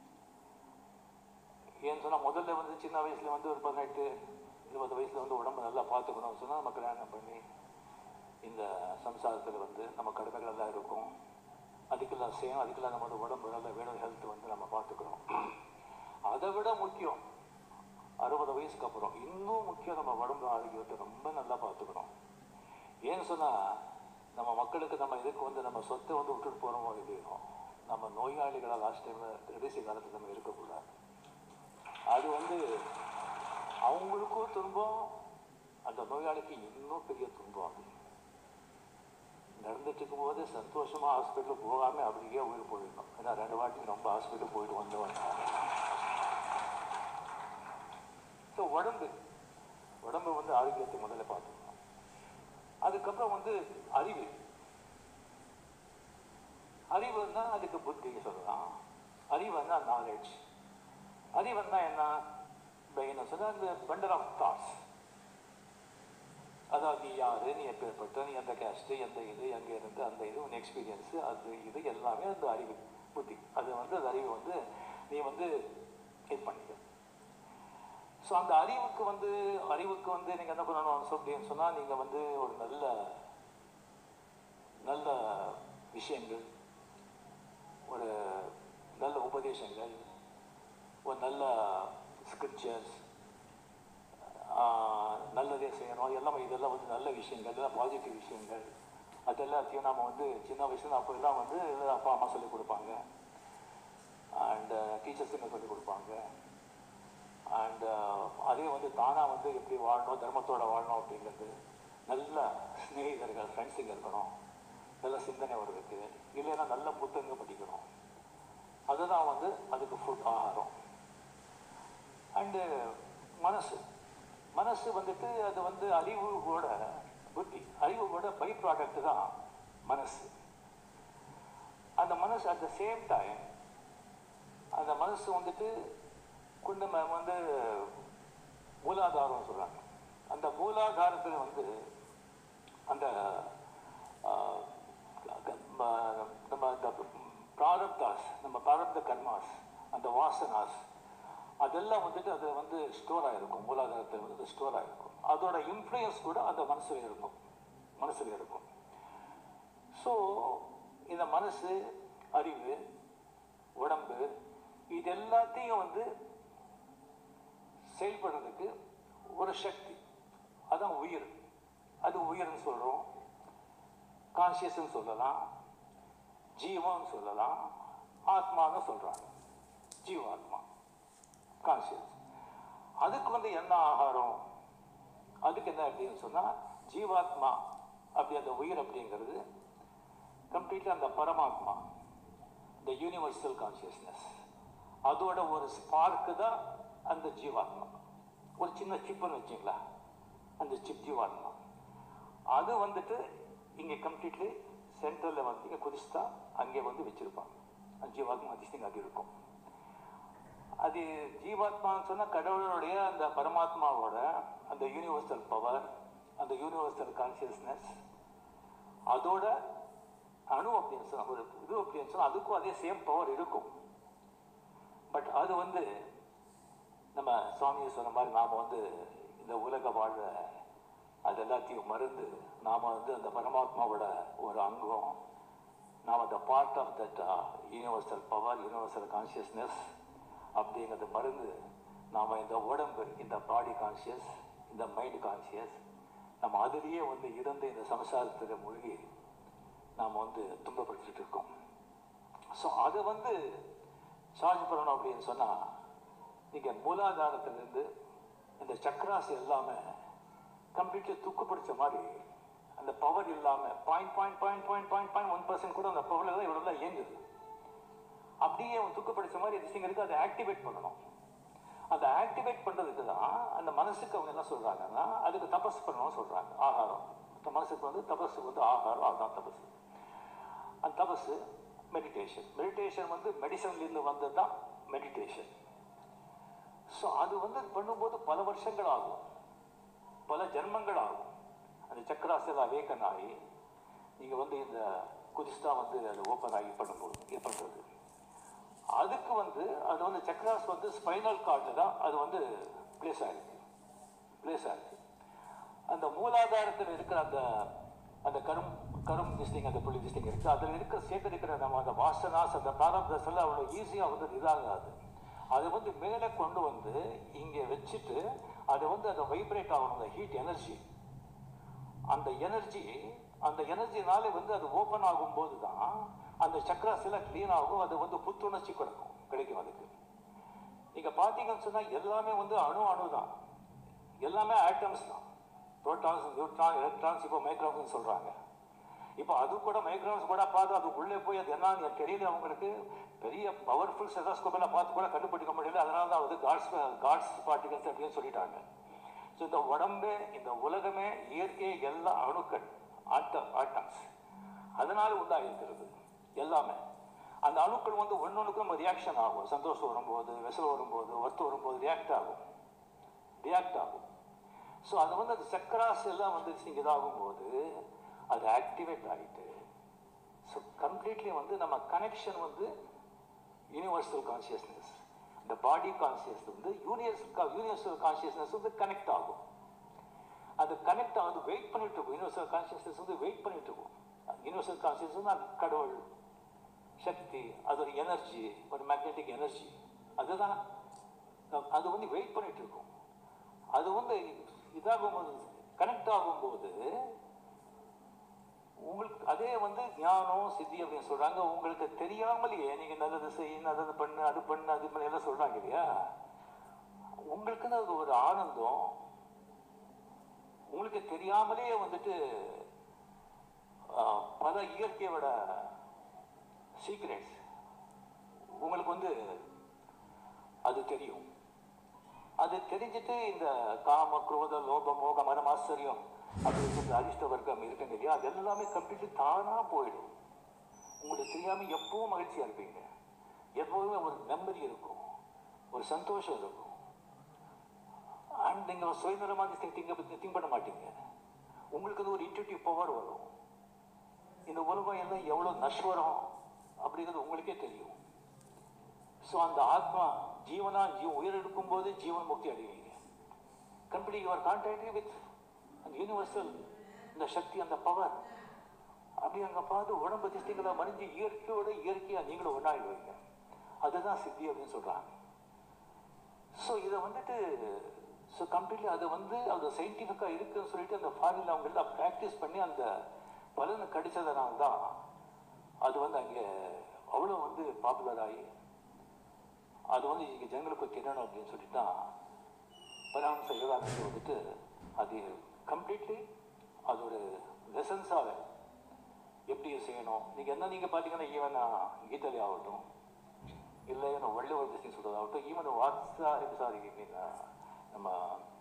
ஏன்னு சொன்னால் முதல்ல வந்து சின்ன வயசுல வந்து ஒரு பதினெட்டு இருபது வயசுல வந்து உடம்பு நல்லா பார்த்துக்கணும்னு சொன்னால் நம்ம கல்யாணம் பண்ணி இந்த சம்சாரத்தில் வந்து நம்ம கடமைகள் எல்லாம் இருக்கும் அதுக்கெல்லாம் செய்யணும் அதுக்கெல்லாம் நம்மளோட உடம்பு நல்ல வேணும் ஹெல்த் வந்து நம்ம பார்த்துக்கிறோம் அதை விட முக்கியம் அறுபது வயசுக்கு அப்புறம் இன்னும் முக்கியம் நம்ம உடம்பு ஆரோக்கியத்தை ரொம்ப நல்லா பார்த்துக்கணும் ஏன்னு சொன்னால் நம்ம மக்களுக்கு நம்ம இதுக்கு வந்து நம்ம சொத்தை வந்து விட்டுட்டு போகிறோமோ இல்லையோ நம்ம நோயாளிகளாக லாஸ்ட் டைமில் கடைசி காலத்தில் நம்ம இருக்கக்கூடாது அது வந்து அவங்களுக்கும் துன்பம் அந்த நோயாளிக்கு இன்னும் பெரிய துன்பம் அது நடந்துட்டு இருக்கும்போது சந்தோஷமாக ஹாஸ்பிட்டல் போகாமல் அப்படியே உயிர் போயிடணும் ஏன்னா ரெண்டு வாட்டி ரொம்ப ஹாஸ்பிட்டல் போயிட்டு வந்து வந்தாங்க ஸோ உடம்பு உடம்பு வந்து ஆரோக்கியத்தை முதல்ல பார்த்துக்கணும் அதுக்கப்புறம் வந்து அறிவு அறிவுன்னா அதுக்கு புத்தி சொல்லலாம் அறிவுன்னா நாலேஜ் அறிவுன்னா என்ன பிரெயின் சொன்னா அந்த பண்டர் ஆஃப் தாட்ஸ் அதாவது நீ யாரு நீ எப்பேற்பட்ட நீ எந்த கேஸ்ட் எந்த இது எங்க இருந்து அந்த இது உன் எக்ஸ்பீரியன்ஸ் அது இது எல்லாமே அந்த அறிவு புத்தி அது வந்து அந்த அறிவு வந்து நீ வந்து இது பண்ணிக்க ஸோ அந்த அறிவுக்கு வந்து அறிவுக்கு வந்து நீங்கள் என்ன பண்ணணும் so அப்படின்னு சொன்னால் நீங்கள் வந்து ஒரு நல்ல நல்ல விஷயங்கள் ஒரு நல்ல உபதேசங்கள் ஒரு நல்ல ஸ்கிரிப்சர்ஸ் நல்லதே செய்யணும் எல்லாமே இதெல்லாம் வந்து நல்ல விஷயங்கள் இதெல்லாம் பாசிட்டிவ் விஷயங்கள் அது எல்லாத்தையும் நம்ம வந்து சின்ன வயசுல அப்போ எல்லாம் வந்து அப்பா அம்மா சொல்லிக் கொடுப்பாங்க அண்ட் டீச்சர்ஸுங்க சொல்லிக் கொடுப்பாங்க அண்ட் அதே வந்து தானாக வந்து எப்படி வாழணும் தர்மத்தோட வாழணும் அப்படிங்கிறது நல்ல ஸ்நேகிதர்கள் ஃப்ரெண்ட்ஸுங்க இருக்கணும் நல்ல சிந்தனை வருதுக்கு இல்லைன்னா நல்ல புத்தகங்க படிக்கணும் அதுதான் வந்து அதுக்கு ஃபுட் ஆகாரம் அண்டு மனசு மனசு வந்துட்டு அது வந்து அறிவோட புத்தி அறிவோட பை ப்ராடக்ட் தான் மனசு அந்த மனசு அட் த சேம் டைம் அந்த மனசு வந்துட்டு கொண்டு நம்ம வந்து மூலாதாரம் சொல்றாங்க அந்த மூலாதாரத்தில் வந்து அந்த ஆஹ், க- ம- நம்ம இந்த பிராரப்தாஸ் நம்ம பிராரப்த கர்மாஸ் வாசனாஸ் அதெல்லாம் வந்துட்டு அது வந்து ஸ்டோர் ஆகிருக்கும் மூலாதாரத்தில் வந்து ஸ்டோர் ஆகிருக்கும் அதோட இன்ஃப்ளூயன்ஸ் கூட அந்த மனசில் இருக்கும் மனசில் இருக்கும் ஸோ இந்த மனசு அறிவு உடம்பு இது எல்லாத்தையும் வந்து செயல்படுறதுக்கு ஒரு சக்தி அதான் உயிர் அது உயிர்னு சொல்கிறோம் கான்சியஸ்ன்னு சொல்லலாம் ஜீவன்னு சொல்லலாம் ஆத்மான்னு சொல்கிறாங்க ஜீவாத்மா கான்சியஸ் அதுக்கு வந்து என்ன ஆகாரம் அதுக்கு என்ன அப்படின்னு சொன்னால் ஜீவாத்மா அப்படி அந்த உயிர் அப்படிங்கிறது கம்ப்ளீட்டாக அந்த பரமாத்மா இந்த யூனிவர்சல் கான்சியஸ்னஸ் அதோட ஒரு ஸ்பார்க்கு தான் அந்த ஜீவாத்மா ஒரு சின்ன சிப்புன்னு வச்சிங்களா அந்த சிப் ஜீவாத்மா அது வந்துட்டு இங்கே கம்ப்ளீட்லி சென்டரில் வந்து இங்கே குதிஸ்தா அங்கே வந்து வச்சுருப்பாங்க அந்த ஜீவாத்மா அதிசயம் அது இருக்கும் அது ஜீவாத்மான்னு சொன்னால் கடவுளுடைய அந்த பரமாத்மாவோட அந்த யூனிவர்சல் பவர் அந்த யூனிவர்சல் கான்சியஸ்னஸ் அதோட அணு அப்படின்னு சொன்னால் ஒரு இது அப்படின்னு சொன்னால் அதுக்கும் அதே சேம் பவர் இருக்கும் பட் அது வந்து நம்ம சுவாமியை சொன்ன மாதிரி நாம் வந்து இந்த உலக வாழ்ற அது எல்லாத்தையும் மருந்து நாம் வந்து அந்த பரமாத்மாவோட ஒரு அங்கம் நாம் அந்த part of that universal power universal consciousness அப்படிங்கிறது மருந்து நாம் இந்த உடம்பு இந்த பாடி கான்சியஸ் இந்த மைண்ட் கான்சியஸ் நம்ம அதுலேயே வந்து இருந்து இந்த சம்சாரத்தில் மூழ்கி நாம் வந்து துன்பப்படுத்திட்டு இருக்கோம் ஸோ அதை வந்து சார்ஜ் பண்ணணும் அப்படின்னு சொன்னால் நீங்கள் மூலாதாரத்திலிருந்து இந்த சக்கராசி எல்லாமே கம்ப்ளீட்லி துக்கு பிடிச்ச மாதிரி அந்த பவர் இல்லாமல் point point point point point point one percent கூட அந்த பவரில் தான் இவ்வளோ இயங்குது அப்படியே அவன் துக்கு பிடிச்ச மாதிரி திசைங்களுக்கு அதை ஆக்டிவேட் பண்ணணும் அந்த ஆக்டிவேட் பண்ணுறதுக்கு தான் அந்த மனசுக்கு அவங்க என்ன சொல்கிறாங்கன்னா அதுக்கு தபஸ் பண்ணணும்னு சொல்கிறாங்க ஆகாரம் இந்த மனசுக்கு வந்து தபஸுக்கு வந்து ஆகாரம் அதுதான் தபஸ் அந்த தபஸ் மெடிடேஷன் மெடிடேஷன் வந்து மெடிசன்லேருந்து வந்தது தான் மெடிடேஷன் ஸோ அது வந்து பண்ணும்போது பல வருஷங்கள் ஆகும் பல ஜென்மங்கள் ஆகும் அந்த சக்கராசில் அவேக்கன் ஆகி நீங்கள் வந்து இந்த குதிஸ்தா வந்து அது ஓப்பன் ஆகி பண்ணும்போது இது பண்ணுறது அதுக்கு வந்து அது வந்து சக்கராஸ் வந்து ஸ்பைனல் கார்டில் தான் அது வந்து பிளேஸ் ஆகிருக்கு பிளேஸ் ஆகிருக்கு அந்த மூலாதாரத்தில் இருக்கிற அந்த அந்த கரும் கரும் திஸ்டிங் அந்த புள்ளி திஸ்டிங் இருக்குது அதில் இருக்கிற சேர்த்திருக்கிற நம்ம அந்த வாசனாஸ் அந்த பிராரப்தஸ் எல்லாம் அவ்வளோ ஈஸியாக வந்து இதாகாது அதை வந்து மேலே கொண்டு வந்து இங்கே வச்சுட்டு அதை வந்து அதை வைப்ரேட் ஆகணும் அந்த ஹீட் எனர்ஜி அந்த எனர்ஜி அந்த எனர்ஜினாலே வந்து அது ஓப்பன் ஆகும்போது தான் அந்த சக்கராஸ் எல்லாம் க்ளீன் ஆகும் அது வந்து புத்துணர்ச்சி கிடைக்கும் கிடைக்கும் அதுக்கு நீங்கள் பார்த்தீங்கன்னு சொன்னால் எல்லாமே வந்து அணு அணு தான் எல்லாமே ஆட்டம்ஸ் தான் புரோட்டான்ஸ் நியூட்ரான் எலக்ட்ரான்ஸ் இப்போ மைக்ரோன்ஸ் சொல்கிறாங்க இப்போ அது கூட மைக்ரோன்ஸ் கூட பார்த்து அது உள்ளே போய் அது என்னன்னு எனக்கு தெரியல அவங்களுக்கு பெரிய பவர்ஃபுல் செதாஸ்கோப் எல்லாம் பார்த்து கூட கண்டுபிடிக்க முடியல அதனால தான் வந்து காட்ஸ் காட்ஸ் பார்ட்டிகல்ஸ் அப்படின்னு சொல்லிட்டாங்க ஸோ இந்த உடம்பு இந்த உலகமே இயற்கை எல்லா அணுக்கள் ஆட்டம் ஆட்டம்ஸ் அதனால உண்டாகிருக்கிறது எல்லாமே அந்த அணுக்கள் வந்து ஒன்னொன்றுக்கும் நம்ம ரியாக்ஷன் ஆகும் சந்தோஷம் வரும்போது விசல் வரும்போது வருத்தம் வரும்போது ரியாக்ட் ஆகும் ரியாக்ட் ஆகும் ஸோ அது வந்து அது சக்கராஸ் எல்லாம் வந்து இங்கே இதாகும்போது அது ஆக்டிவேட் ஆகிட்டு ஸோ கம்ப்ளீட்லி வந்து நம்ம கனெக்ஷன் வந்து யூனிவர்சல் கான்சியஸ்னஸ் இந்த பாடி கான்சியஸ் வந்து யூனிவர்சல் யூனிவர்சல் கான்சியஸ்னஸ் வந்து கனெக்ட் ஆகும் அது கனெக்ட் ஆகுது வெயிட் பண்ணிட்டு இருக்கும் யூனிவர்சல் கான்சியஸ்னஸ் வந்து வெயிட் பண்ணிட்டு இருக்கும் யூனிவர்சல் கான்சியஸ் வந்து அது கடவுள் சக்தி அது ஒரு எனர்ஜி ஒரு மேக்னெட்டிக் எனர்ஜி அதுதான் அது வந்து வெயிட் பண்ணிட்டு இருக்கும் அது வந்து இதாகும்போது கனெக்ட் ஆகும்போது உங்களுக்கு அதே வந்து ஞானம் சித்தி அப்படின்னு சொல்றாங்க உங்களுக்கு தெரியாமலேயே நீங்க நல்லது செய் நல்லது பண்ணு அது பண்ணு அது பண்ணு எல்லாம் சொல்றாங்க இல்லையா உங்களுக்குன்னு அது ஒரு ஆனந்தம் உங்களுக்கு தெரியாமலே வந்துட்டு ஆஹ், பல இயற்கையோட சீக்ரெட்ஸ் உங்களுக்கு வந்து அது தெரியும் அது தெரிஞ்சுட்டு இந்த காம குரோத லோப மோக மனம் ஆச்சரியம் அப்படின்னு சொல்லி அதிர்ஷ்ட வர்க்கம் இருக்குங்க இல்லையா அது எல்லாமே கம்ப்ளீட்லி தானா போயிடும் உங்களுக்கு தெரியாம எப்பவும் மகிழ்ச்சியா இருப்பீங்க எப்போதுமே ஒரு மெமரி இருக்கும் ஒரு சந்தோஷம் இருக்கும் அண்ட் நீங்கள் சுயநலமாக திங்க் திங்க் பண்ண மாட்டீங்க உங்களுக்கு அது ஒரு இன்ட்யூட்டிவ் பவர் வரும் இந்த உலகம் எல்லாம் எவ்வளோ நஷ்வரம் அப்படிங்கிறது உங்களுக்கே தெரியும் ஸோ அந்த ஆத்மா ஜீவனா ஜீவ உயிர் எடுக்கும்போது ஜீவன் முக்தி அடைவீங்க கம்ப்ளீட் யுவர் கான்டாக்ட் வித் அந்த யூனிவர்சல் இந்த சக்தி அந்த பவர் அப்படி அங்கே பார்த்து உடம்பு திஷ்டிகளை மறைஞ்சு இயற்கையோட இயற்கையாக நீங்களும் ஒன்றாயிடுவீங்க அதுதான் சித்தி அப்படின்னு சொல்கிறாங்க ஸோ இதை வந்துட்டு ஸோ கம்ப்ளீட்லி அது வந்து அது சயின்டிஃபிக்காக இருக்குன்னு சொல்லிட்டு அந்த ஃபாரின்ல அவங்க எல்லாம் ப்ராக்டிஸ் பண்ணி அந்த பலனை கிடைச்சதுனால தான் அது வந்து அங்கே அவ்வளோ வந்து பாப்புலர் ஆகி அது வந்து இங்கே ஜனங்களுக்கு போய் தெரியணும் அப்படின்னு சொல்லிட்டு தான் பரமஹம்ச யோகானந்தர் வந்துட்டு அது கம்ப்ளீட்லி அதோட லெசன்ஸாக எப்படி செய்யணும் நீங்கள் என்ன நீங்கள் பார்த்தீங்கன்னா ஈவன் கீதாலி ஆகட்டும் இல்லை ಏನು ಒಳ್ಳೆ ಒಳ್ಳೆ ಬಿಸ್ನೆಸ್ சொல்றதாகட்டும் ஈவன் வாட்ஸா இது சாரி மீன் நம்ம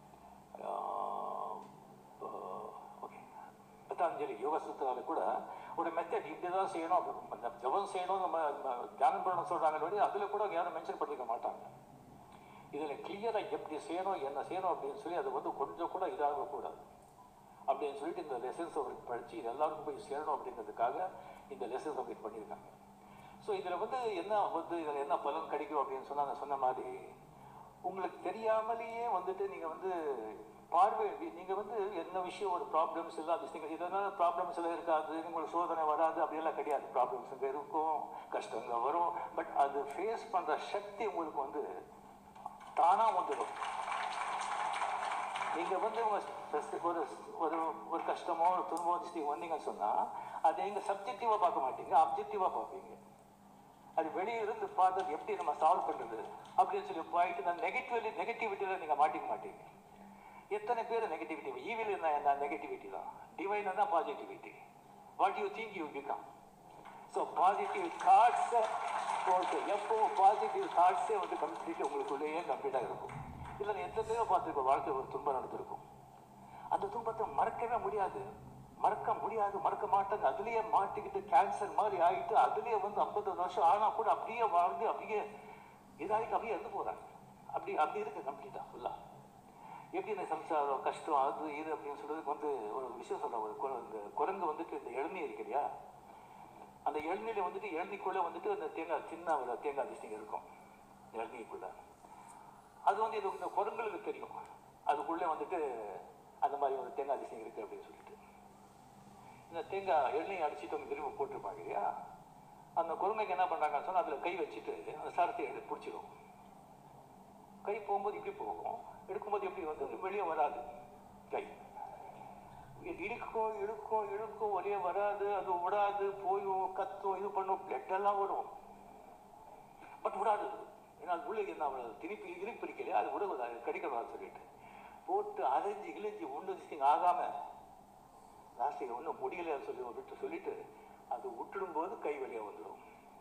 ஓகே பத்தாஞ்சலி யோக சூத்திரால கூட ஒரு மெத்தட் இப்படி தான் செய்யணும் அப்படி அந்த ஜபம் செய்யணும் நம்ம நம்ம தியானம் பண்ணணும் சொல்கிறாங்க வழி அதில் கூட யாரும் மென்ஷன் பண்ணிக்க மாட்டாங்க இதில் கிளியராக எப்படி செய்யணும் என்ன செய்யணும் அப்படின்னு சொல்லி அது வந்து கொஞ்சம் கூட இதாகக்கூடாது அப்படின்னு சொல்லிட்டு இந்த லெசன்ஸ் அவருக்கு படித்து இது எல்லாருக்கும் போய் சேரணும் அப்படிங்கிறதுக்காக இந்த லெசன்ஸ் அவங்களுக்கு பண்ணியிருக்காங்க ஸோ இதில் வந்து என்ன வந்து இதில் என்ன பலன் கிடைக்கும் அப்படின்னு சொன்னால் நான் சொன்ன மாதிரி உங்களுக்கு தெரியாமலேயே வந்துட்டு நீங்கள் வந்து பார்வை நீங்கள் வந்து என்ன விஷயம் ஒரு ப்ராப்ளம்ஸ் எல்லாம் நீங்கள் இதனால் ப்ராப்ளம்ஸ் எல்லாம் இருக்காது உங்களுக்கு சோதனை வராது அப்படியெல்லாம் கிடையாது ப்ராப்ளம்ஸ் இங்கே இருக்கும் கஷ்டங்கள் வரும் பட் அது ஃபேஸ் பண்ணுற சக்தி உங்களுக்கு வந்து தானாக வந்துடும் நீங்கள் வந்து உங்கள் ஒரு ஒரு ஒரு கஷ்டமோ ஒரு துன்பமோ நீங்கள் வந்தீங்கன்னு சொன்னால் அதை எங்கள் சப்ஜெக்டிவாக பார்க்க மாட்டீங்க அப்ஜெக்டிவாக பார்ப்பீங்க அது வெளியே இருந்து பார்த்தது எப்படி நம்ம சால்வ் பண்ணுறது அப்படின்னு சொல்லி போயிட்டு நான் நெகட்டிவ்லி நெகட்டிவிட்டியில் நீங்கள் மாட்டிக்க மாட்டீங்க எத்தனை பேர் நெகட்டிவிட்டி ஈவில் என்ன என்ன நெகட்டிவிட்டி தான் டிவைன் தான் positivity what you think you become so positive தாட்ஸை போட்டு எப்போ பாசிட்டிவ் தாட்ஸே வந்து கம்ப்ளீட்லி உங்களுக்குள்ளேயே கம்ப்ளீட்டாக இருக்கும் இல்லை எத்தனையோ பார்த்துருக்கோம் வாழ்க்கை ஒரு துன்பம் நடந்திருக்கும் அந்த துன்பத்தை மறக்கவே முடியாது மறக்க முடியாது மறக்க மாட்டாங்க அதுலயே மாட்டிக்கிட்டு கேன்சர் மாதிரி ஆகிட்டு அதுலயே வந்து ஐம்பது வருஷம் ஆனா கூட அப்படியே வாழ்ந்து அப்படியே இதாகிட்டு அப்படியே இருந்து போறாங்க அப்படி அப்படி இருக்கு கம்ப்ளீட்டா ஃபுல்லா எப்படி இந்த சம்சாரம் கஷ்டம் அது இது அப்படின்னு சொல்றதுக்கு வந்து ஒரு விஷயம் சொல்றேன் ஒரு கு- இந்த குரங்கு வந்துட்டு இந்த இளநீர் இருக்கு இல்லையா அந்த இளநீர்ல வந்துட்டு இளநீக்குள்ள வந்துட்டு அந்த தேங்காய் சின்ன ஒரு தேங்காய் திஷ்டிங்க இருக்கும் இளநீருக்குள்ள அது வந்து இது இந்த குரங்களுக்கு தெரியும் அதுக்குள்ளே வந்துட்டு அந்த மாதிரி ஒரு தேங்காய் திஷ்டிங்க இருக்கு அப்படின்னு சொல்லிட்டு இந்த தேங்காய் எண்ணெய் அடிச்சுட்டு அவங்க திரும்ப போட்டிருப்பாங்க இல்லையா அந்த குரங்கைக்கு என்ன பண்ணுறாங்கன்னு சொன்னால் அதில் கை வச்சுட்டு அந்த சரத்தை எடுத்து பிடிச்சிடும் கை போகும்போது இப்படி போகும் எடுக்கும்போது எப்படி வந்து வெளியே வராது கை இது இழுக்கும் இழுக்கும் இழுக்கும் வெளியே வராது அது விடாது போயும் கத்தும் இது பண்ணும் பிளட் எல்லாம் வரும் பட் விடாது ஏன்னா அது உள்ள என்ன அவ்வளவு திருப்பி திருப்பி பிடிக்கலையா அது விடுவது அது கடிக்கணும் சொல்லிட்டு போட்டு அரைஞ்சு இழிஞ்சு ஒன்று திசிங்க ஆகாம லாஸ்ட்டுக்கு ஒன்றும் முடியல சொல்லி விட்டு சொல்லிட்டு அது விட்டுடும் போது கை வெளியே வந்துடும்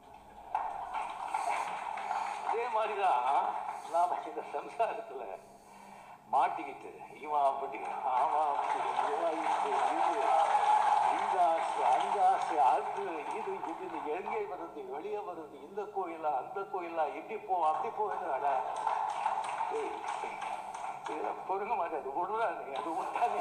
அதே மாதிரிதான் நாம இந்த சம்சாரத்துல மாட்டிக்கிட்டு இவன் அப்படி ஆமா அப்படி இவன் இப்படி, இது இந்த ஆசை அந்த ஆசை அது இது இது எங்கே வருது வெளியே வருது இந்த கோயிலா அந்த கோயிலா இப்படி போ அப்படி போகுது அடா ஏய், இதெல்லாம் பொறுங்க மாட்டாது விடுறாங்க அது விட்டாங்க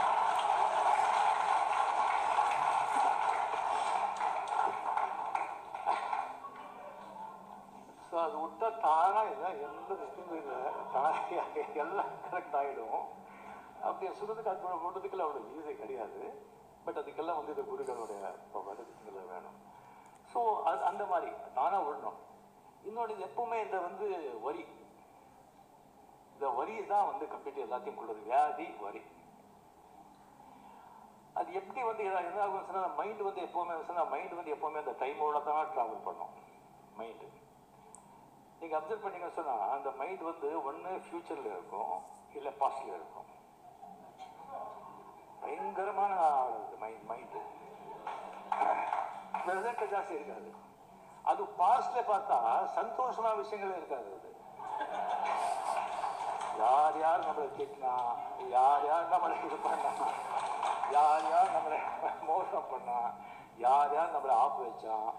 ஸோ அது விட்டா தானா எல்லாம் எந்த விஷயமும் இல்லை தானாக எல்லாம் கரெக்ட் ஆகிடும் அப்படி சொல்றதுக்கு அது கூட போட்டதுக்கெல்லாம் அவ்வளோ ஈஸி கிடையாது பட் அதுக்கெல்லாம் வந்து இந்த குருக்களுடைய வடக்குங்களை வேணும் ஸோ அது அந்த மாதிரி தானாக விடணும் இன்னொன்று இது எப்பவுமே இந்த வந்து வரி இந்த வரி தான் வந்து கம்ப்ளீட் எல்லாத்தையும் கொள்வது வியாதி வரி அது எப்படி வந்து என்ன என்ன ஆகும் சொன்னா மைண்ட் வந்து எப்பவுமே சொன்னா மைண்ட் வந்து எப்பவுமே அந்த டைமோட தான் ட்ராவல் பண்ணும் மைண்டு நீங்க அப்சர்வ் பண்ணீங்கன்னு சொன்னா அந்த மைண்ட் வந்து ஒண்ணு ஃபியூச்சர்ல இருக்கும் இல்ல பாஸ்ட்ல இருக்கும் பயங்கரமான மைண்ட் மைண்டு ப்ரெசன்ட் ஜாஸ்தி இருக்காது அது பாஸ்ட்ல பார்த்தா சந்தோஷமா விஷயங்கள் இருக்காது அது யார் யார் நம்மளை திட்டினா யார் யார் நம்மளை இது பண்ணா யார் யார் நம்மளை மோசம் பண்ணா யார் யார் நம்மளை ஆப்பு வச்சான்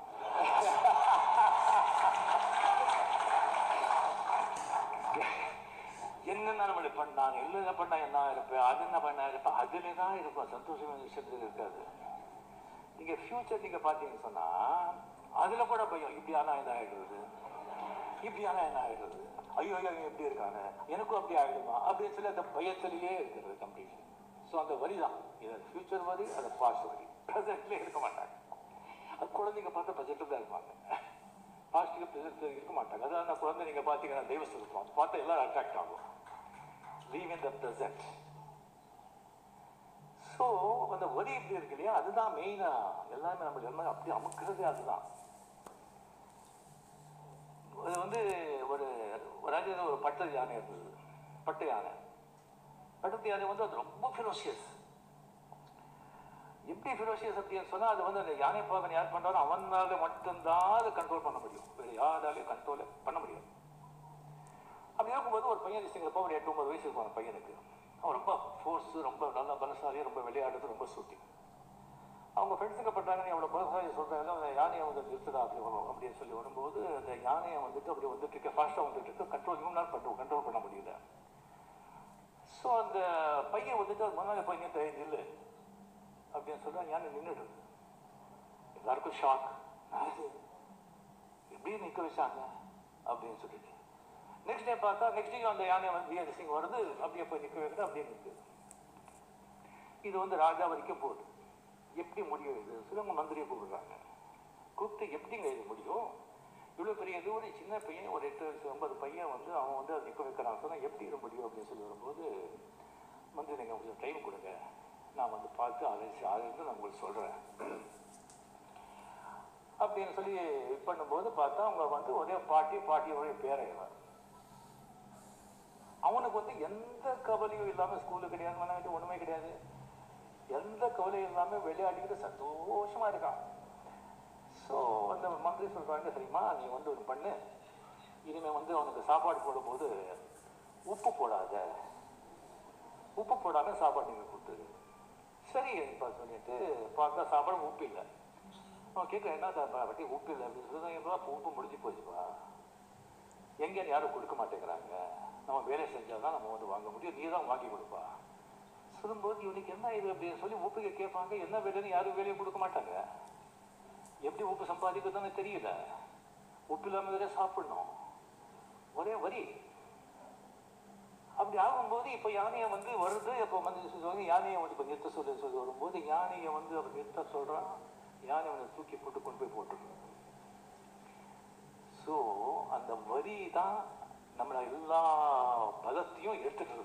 என்னென்ன நம்மளை பண்ணாங்க என்ன பண்ணா என்ன இருப்பேன் அது என்ன பண்ணா இருப்பேன் அதுல தான் இருக்கும் சந்தோஷமான விஷயத்துல இருக்காது நீங்க ஃபியூச்சர் நீங்க பாத்தீங்கன்னு சொன்னா அதுல கூட பயம் இப்படி ஆனா இதாயிடுறது இப்படியானா என்ன ஆயிடுறது ஐயோ ஐயோ இவன் எப்படி இருக்காங்க எனக்கும் அப்படி ஆயிடுமா அப்படின்னு சொல்லி அந்த பயத்திலேயே இருக்கிறது கம்ப்ளீட்லி ஸோ அந்த வரி தான் இது ஃபியூச்சர் வரி அது பாஸ்ட் வரி ப்ரெசென்ட்லேயே இருக்க மாட்டாங்க அது குழந்தைங்க பார்த்தா ப்ரெசென்ட்டில் தான் இருப்பாங்க பாஸ்ட்டுக்கு ப்ரெசென்ட் இருக்க மாட்டாங்க அதான் அந்த குழந்தை நீங்கள் பார்த்தீங்கன்னா தெய்வ சொல்லுவோம் பார்த்தா எல்லாரும் அட்ராக்ட் ஆகும் live in the present so அந்த வரி எப்படி இருக்கு இல்லையா அதுதான் மெயினாக எல்லாமே நம்ம எல்லாமே அப்படி அமுக்கிறதே அதுதான் அது வந்து ஒரு ஒரு ராஜ்யத்தில் ஒரு பட்டத்து யானை இருந்தது பட்டை யானை பட்டத்து யானை வந்து அது ரொம்ப ஃபிரோஷியஸ் எப்படி ஃபிரோஷியஸ் அப்படின்னு சொன்னால் அது வந்து அந்த யானை பாகன் யார் பண்ணுறாரோ அவனால மட்டும்தான் அதை கண்ட்ரோல் பண்ண முடியும் வேறு யாராலையும் கண்ட்ரோல் பண்ண முடியாது அப்படி இருக்கும்போது ஒரு பையன் சிங்கப்போ ஒரு எட்டு ஒன்பது வயசு இருக்கும் அந்த பையனுக்கு அவன் ரொம்ப ஃபோர்ஸ் ரொம்ப நல்ல பலசாலி ரொம்ப விளையாடுறது ரொம்ப சுத்தி அவங்க ஃப்ரெண்ட்ஸுங்க பண்ணுறாங்க நீ அவ்வளோ பலசாலி சொல்கிறாங்க அந்த யானையை வந்து நிறுத்துடா அப்படி வரும் அப்படின்னு சொல்லி வரும்போது அந்த யானையை வந்துட்டு அப்படி வந்துட்டு இருக்க ஃபாஸ்ட்டாக வந்துட்டு இருக்கு கண்ட்ரோல் இவங்களால் பண்ண கண்ட்ரோல் பண்ண முடியல ஸோ அந்த பையன் வந்துட்டு அது முன்னாடி பையன் தய நில்லு அப்படின்னு சொல்றா யானை நின்றுடுது எல்லாருக்கும் ஷாக் எப்படி நிற்க வச்சாங்க அப்படின்னு சொல்லிட்டு நெக்ஸ்ட் டே பார்த்தா நெக்ஸ்ட் டே அந்த யானை வந்து வீர சிங் வருது அப்படியே போய் நிற்க வைக்கிறது அப்படியே நிற்குது இது வந்து ராஜா வரைக்கும் போகுது எப்படி முடியும் இது சிலவங்க மந்திரியை கூப்பிடுறாங்க கூப்பிட்டு எப்படிங்க இது முடியும் இவ்வளோ பெரிய இது ஒரு சின்ன பையன் ஒரு எட்டு வயசு ஒன்பது பையன் வந்து அவன் வந்து அதை நிற்க வைக்கிறான் சொன்னால் எப்படி இது முடியும் அப்படின்னு சொல்லி வரும்போது மந்திரி நீங்கள் கொஞ்சம் டைம் கொடுங்க நான் வந்து பார்த்து அலைச்சி ஆராய்ந்து நான் உங்களுக்கு சொல்கிறேன் அப்படின்னு சொல்லி இது பண்ணும்போது பார்த்தா அவங்க வந்து ஒரே பாட்டி பாட்டியோடைய பேரையவன் அவனுக்கு வந்து எந்த கவலையும் இல்லாமல் ஸ்கூலு கிடையாது மனவிட்டு ஒன்றுமே கிடையாது எந்த கவலையும் இல்லாமல் விளையாடிக்கிட்டு சந்தோஷமா இருக்கான் ஸோ அந்த மந்திரி சொல்றாங்க தெரியுமா நீ வந்து ஒன்று பண்ணு இனிமே வந்து அவனுக்கு சாப்பாடு போடும்போது உப்பு போடாத உப்பு போடாம சாப்பாடு நீங்கள் கொடுத்துரு சரி இப்போ சொல்லிட்டு பார்த்தா சாப்பாடு உப்பு இல்லை அவன் கேட்க என்ன பட்டி உப்பு இல்லை அப்படின்னு சொல்லி அப்போ உப்பு முடிஞ்சு போச்சுப்பா எங்கேன்னு யாரும் கொடுக்க மாட்டேங்கிறாங்க நம்ம வேலை செஞ்சால் தான் நம்ம வந்து வாங்க முடியும் நீ தான் வாங்கி கொடுப்பா சொல்லும்போது இவனுக்கு என்ன இது அப்படின்னு சொல்லி உப்புக்கு கேட்பாங்க என்ன வேலைன்னு யாரும் வேலையை கொடுக்க மாட்டாங்க எப்படி உப்பு சம்பாதிக்கிறதுன்னு தெரியல உப்பு இல்லாமல் வேற சாப்பிடணும் ஒரே வரி அப்படி ஆகும்போது இப்போ யானையை வந்து வருது இப்போ வந்து சொல்லுவாங்க யானையை வந்து இப்போ நிறுத்த சொல்லி சொல்லி வரும்போது யானையை வந்து அவர் நிறுத்த சொல்கிறான் யானை வந்து தூக்கி போட்டு கொண்டு போய் போட்டுருக்கோம் ஸோ அந்த வரி தான் நம்மள எல்லா பலத்தையும் எடுத்துக்கிறது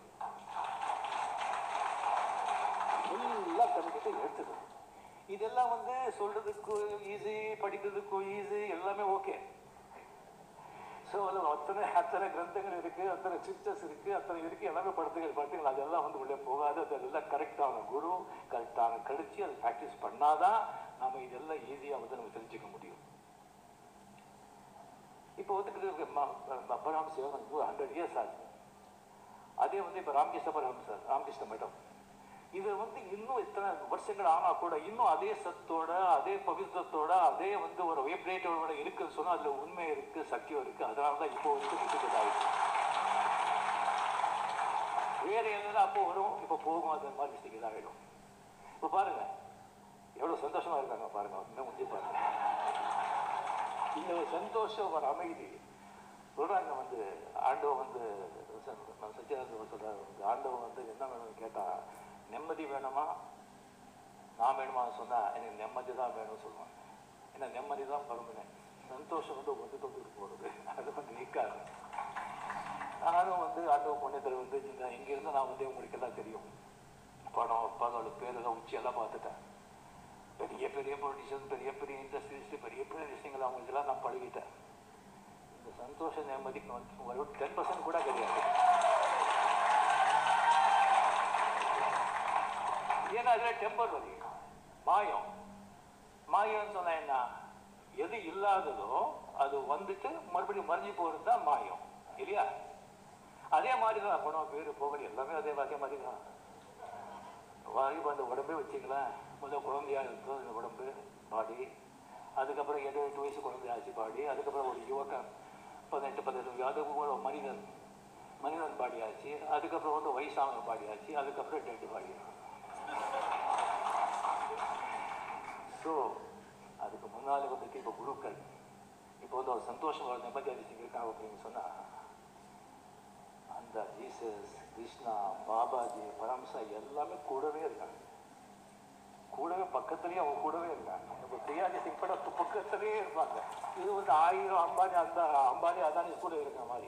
எல்லா கருத்துட்டு எடுத்துக்கிறது இதெல்லாம் வந்து சொல்றதுக்கு ஈஸி படிக்கிறதுக்கும் ஈஸி எல்லாமே ஓகே ஸோ அதில் அத்தனை அத்தனை கிரந்தங்கள் இருக்கு அத்தனை சிப்சஸ் இருக்கு அத்தனை இருக்கு எல்லாமே படுத்துகள் படுத்துகள் அதெல்லாம் வந்து உள்ளே போகாது அதெல்லாம் கரெக்டான குரு கரெக்டான கழிச்சு அதை ப்ராக்டிஸ் பண்ணாதான் நம்ம இதெல்லாம் ஈஸியாக வந்து நம்ம தெரிஞ்சுக்க முடியும் இப்போ வந்து பரமஹம்ச யோகம் ஹண்ட்ரட் இயர்ஸ் ஆச்சு அதே வந்து இப்போ ராமகிருஷ்ண பரமஹம்சர் ராமகிருஷ்ண மடம் இது வந்து இன்னும் இத்தனை வருஷங்கள் ஆனா கூட இன்னும் அதே சத்தோட அதே பவித்திரத்தோட அதே வந்து ஒரு வைப்ரேட்டரோட இருக்குன்னு சொன்னா அதுல உண்மை இருக்கு சத்தியம் இருக்கு அதனால தான் இப்போ வந்து டிஃபிகல்ட் ஆயிடுச்சு வேற எதுனா அப்போ வரும் இப்போ போகும் அது மாதிரி மிஸ்டேக் ஆகிடும் இப்போ பாருங்க எவ்வளவு சந்தோஷமா இருக்காங்க பாருங்க இன்னும் முடிஞ்சு பாருங்க இந்த ஒரு சந்தோஷம் ஒரு அமைதி சொல்றாங்க வந்து ஆண்டவன் வந்து சச்சிதானந்தன் சொல்றாரு வந்து ஆண்டவன் வந்து என்ன வேணும்னு கேட்டா நிம்மதி வேணுமா நான் வேணுமா சொன்னா எனக்கு நிம்மதி தான் வேணும்னு சொல்லுவாங்க ஏன்னா நிம்மதி தான் பரம்புனேன் சந்தோஷம் வந்து வந்து தொட்டு போகிறது அது வந்து நிற்காது நானும் வந்து ஆண்டவ புண்ணியத்தில் வந்து இந்த இங்கிருந்து நான் வந்து உங்களுக்கு எல்லாம் தெரியும் படம் பகல் பேரெல்லாம் உச்சியெல்லாம் பார்த்துட்டேன் பெரிய பெரிய பொலிட்டிஷியன் பெரிய பெரிய இண்டஸ்ட்ரீஸ் பெரிய பெரிய விஷயங்கள் அவங்களுக்கெல்லாம் நான் பழகிட்டேன் இந்த சந்தோஷ நிம்மதிக்கு வந்து ஒரு டென் பர்சன்ட் கூட கிடையாது ஏன்னா அதில் டெம்பர் வரி மாயம் மாயம்னு சொன்னா என்ன எது இல்லாததோ அது வந்துட்டு மறுபடியும் மறைஞ்சு போகிறது தான் மாயம் இல்லையா அதே மாதிரி தான் பணம் பேர் போகணும் எல்லாமே அதே அதே மாதிரி தான் வாய்ப்பு அந்த உடம்பே வச்சுக்கலாம் முதல்ல குழந்தையா இருக்கும் இந்த உடம்பு பாடி அதுக்கப்புறம் ஏழு எட்டு வயசு குழந்தையாச்சு பாடி அதுக்கப்புறம் ஒரு யுவக்கன் பதினெட்டு பதினெட்டு அது ஒரு மனிதன் மனிதன் பாடி ஆச்சு அதுக்கப்புறம் வந்து வயசானவங்க பாடி ஆச்சு அதுக்கப்புறம் டெட் பாடி ஸோ அதுக்கு முன்னால் வந்துட்டு இப்போ குருக்கள் இப்போ வந்து ஒரு சந்தோஷம் ஒரு நிம்மதி அதிசயம் இருக்காங்க அப்படின்னு சொன்னா அந்த ஜீசஸ் கிருஷ்ணா பாபாஜி பரமசா எல்லாமே கூடவே இருக்காங்க கூடவே பக்கத்துலயே அவங்க கூடவே இருக்காங்க இப்போ பிரியாஜி சிங் கூட பக்கத்துலயே இருப்பாங்க இது வந்து ஆயிரம் அம்பானி அந்த அம்பானி அதானி கூட இருக்க மாதிரி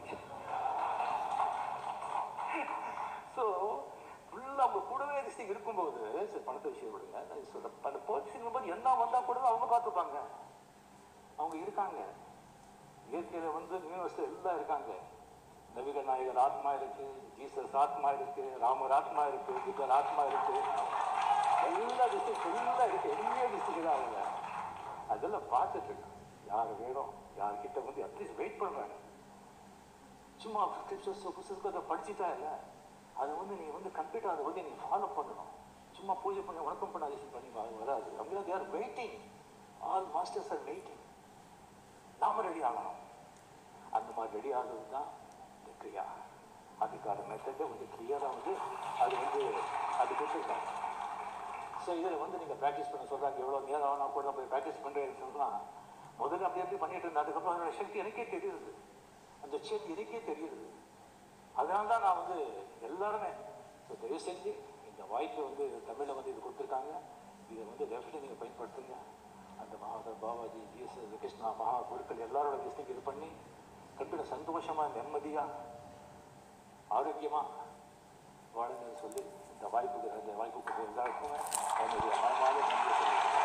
ஸோ ஃபுல்லாக அவங்க கூடவே டிஸ்ட்ரிக் இருக்கும்போது சரி பணத்தை விஷயம் விடுங்க நான் சொல்ல அந்த போலீஸ் போது என்ன வந்தால் கூட அவங்க பார்த்துப்பாங்க அவங்க இருக்காங்க இயற்கையில வந்து யூனிவர்சிட்டி எல்லாம் இருக்காங்க நபிகள் நாயகர் ஆத்மா இருக்கு ஜீசஸ் ஆத்மா இருக்கு ராமர் ஆத்மா இருக்கு புத்தர் ஆத்மா இருக்கு எல்லா டிஸ்ட்ரிக்ட் ஃபுல்லாக இருக்கு எல்லா டிஸ்ட்ரிக்ட் தான் அவங்க அதெல்லாம் பார்த்துட்டு இருக்காங்க யார் வேணும் யார்கிட்ட வந்து அட்லீஸ்ட் வெயிட் பண்ணுறாங்க சும்மா ஸ்கிரிப்சர்ஸ் புத்தகத்தை படிச்சுட்டா இல்லை அது வந்து நீங்கள் வந்து கம்ப்ளீட்டாக அதை வந்து நீங்கள் ஃபாலோ பண்ணணும் சும்மா பூஜை பண்ணி வணக்கம் பண்ண அதிசயம் பண்ணி அது வராது அப்படியே there waiting all masters are waiting நாம ரெடி ஆகணும் அந்த மாதிரி ரெடி ஆகுறது தான் இந்த கிரியா அதுக்கான மெத்தடை வந்து கிளியராக வந்து அது வந்து அது கொடுத்துருக்காங்க ஸோ இதில் வந்து நீங்கள் ப்ராக்டிஸ் பண்ண சொல்கிறாங்க எவ்வளோ நேரம் ஆனால் கூட போய் ப்ராக்டிஸ் பண்ணுறேன்னு சொன்னால் முதல்ல அப்படி அப்படி பண்ணிட்டு இருந்தேன் அதுக்கப்புறம் அதோட சக்தி எனக்கே தெரியுது அந்த சக்தி எனக்கே தெரியுது அதனால தான் நான் வந்து எல்லாருமே ஸோ தயவு செஞ்சு இந்த வாய்ப்பு வந்து தமிழில் வந்து இது கொடுத்துருக்காங்க இதை வந்து டெஃபினெட்லி நீங்கள் பயன்படுத்துங்க அந்த மகாதர் பாபாஜி ஜீசஸ் கிருஷ்ணா மகா குருக்கள் எல்லாரோட கிருஷ்ணக்கு இது பண்ணி கண்டிப்பாக சந்தோஷமாக நிம்மதியாக ஆரோக்கியமாக வாழுங்கன்னு சொல்லி இந்த வாய்ப்புக்கு இந்த வாய்ப்புக்கு எல்லாருக்குமே என்னுடைய மனமாத நன்றி சொல்லிக்கிறேன்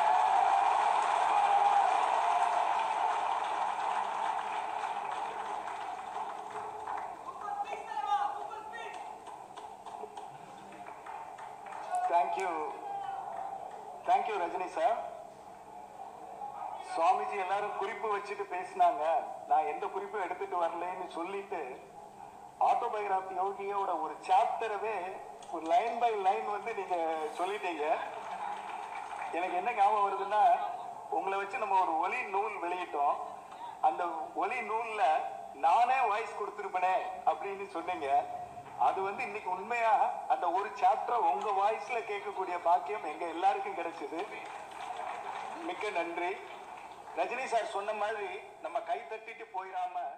thank you thank you Rajini sir Swamiji எல்லாரும் குறிப்பு வச்சுட்டு பேசினாங்க நான் எந்த குறிப்பும் எடுத்துட்டு வரலைன்னு சொல்லிட்டு ஆட்டோபயோகிராஃபி யோகியோட ஒரு சாப்டரவே ஒரு லைன் பை லைன் வந்து நீங்க சொல்லிட்டீங்க எனக்கு என்ன ஞாபகம் வருதுன்னா உங்களை வச்சு நம்ம ஒரு ஒலி நூல் வெளியிட்டோம் அந்த ஒலி நூல்ல நானே வாய்ஸ் கொடுத்துருப்பனே அப்படின்னு சொன்னீங்க அது வந்து இன்னைக்கு உண்மையா அந்த ஒரு சாப்டர் உங்க வாய்ஸ்ல கேட்கக்கூடிய பாக்கியம் எங்க எல்லாருக்கும் கிடைச்சது மிக்க நன்றி ரஜினி சார் சொன்ன மாதிரி நம்ம கை தட்டிட்டு போயிடாம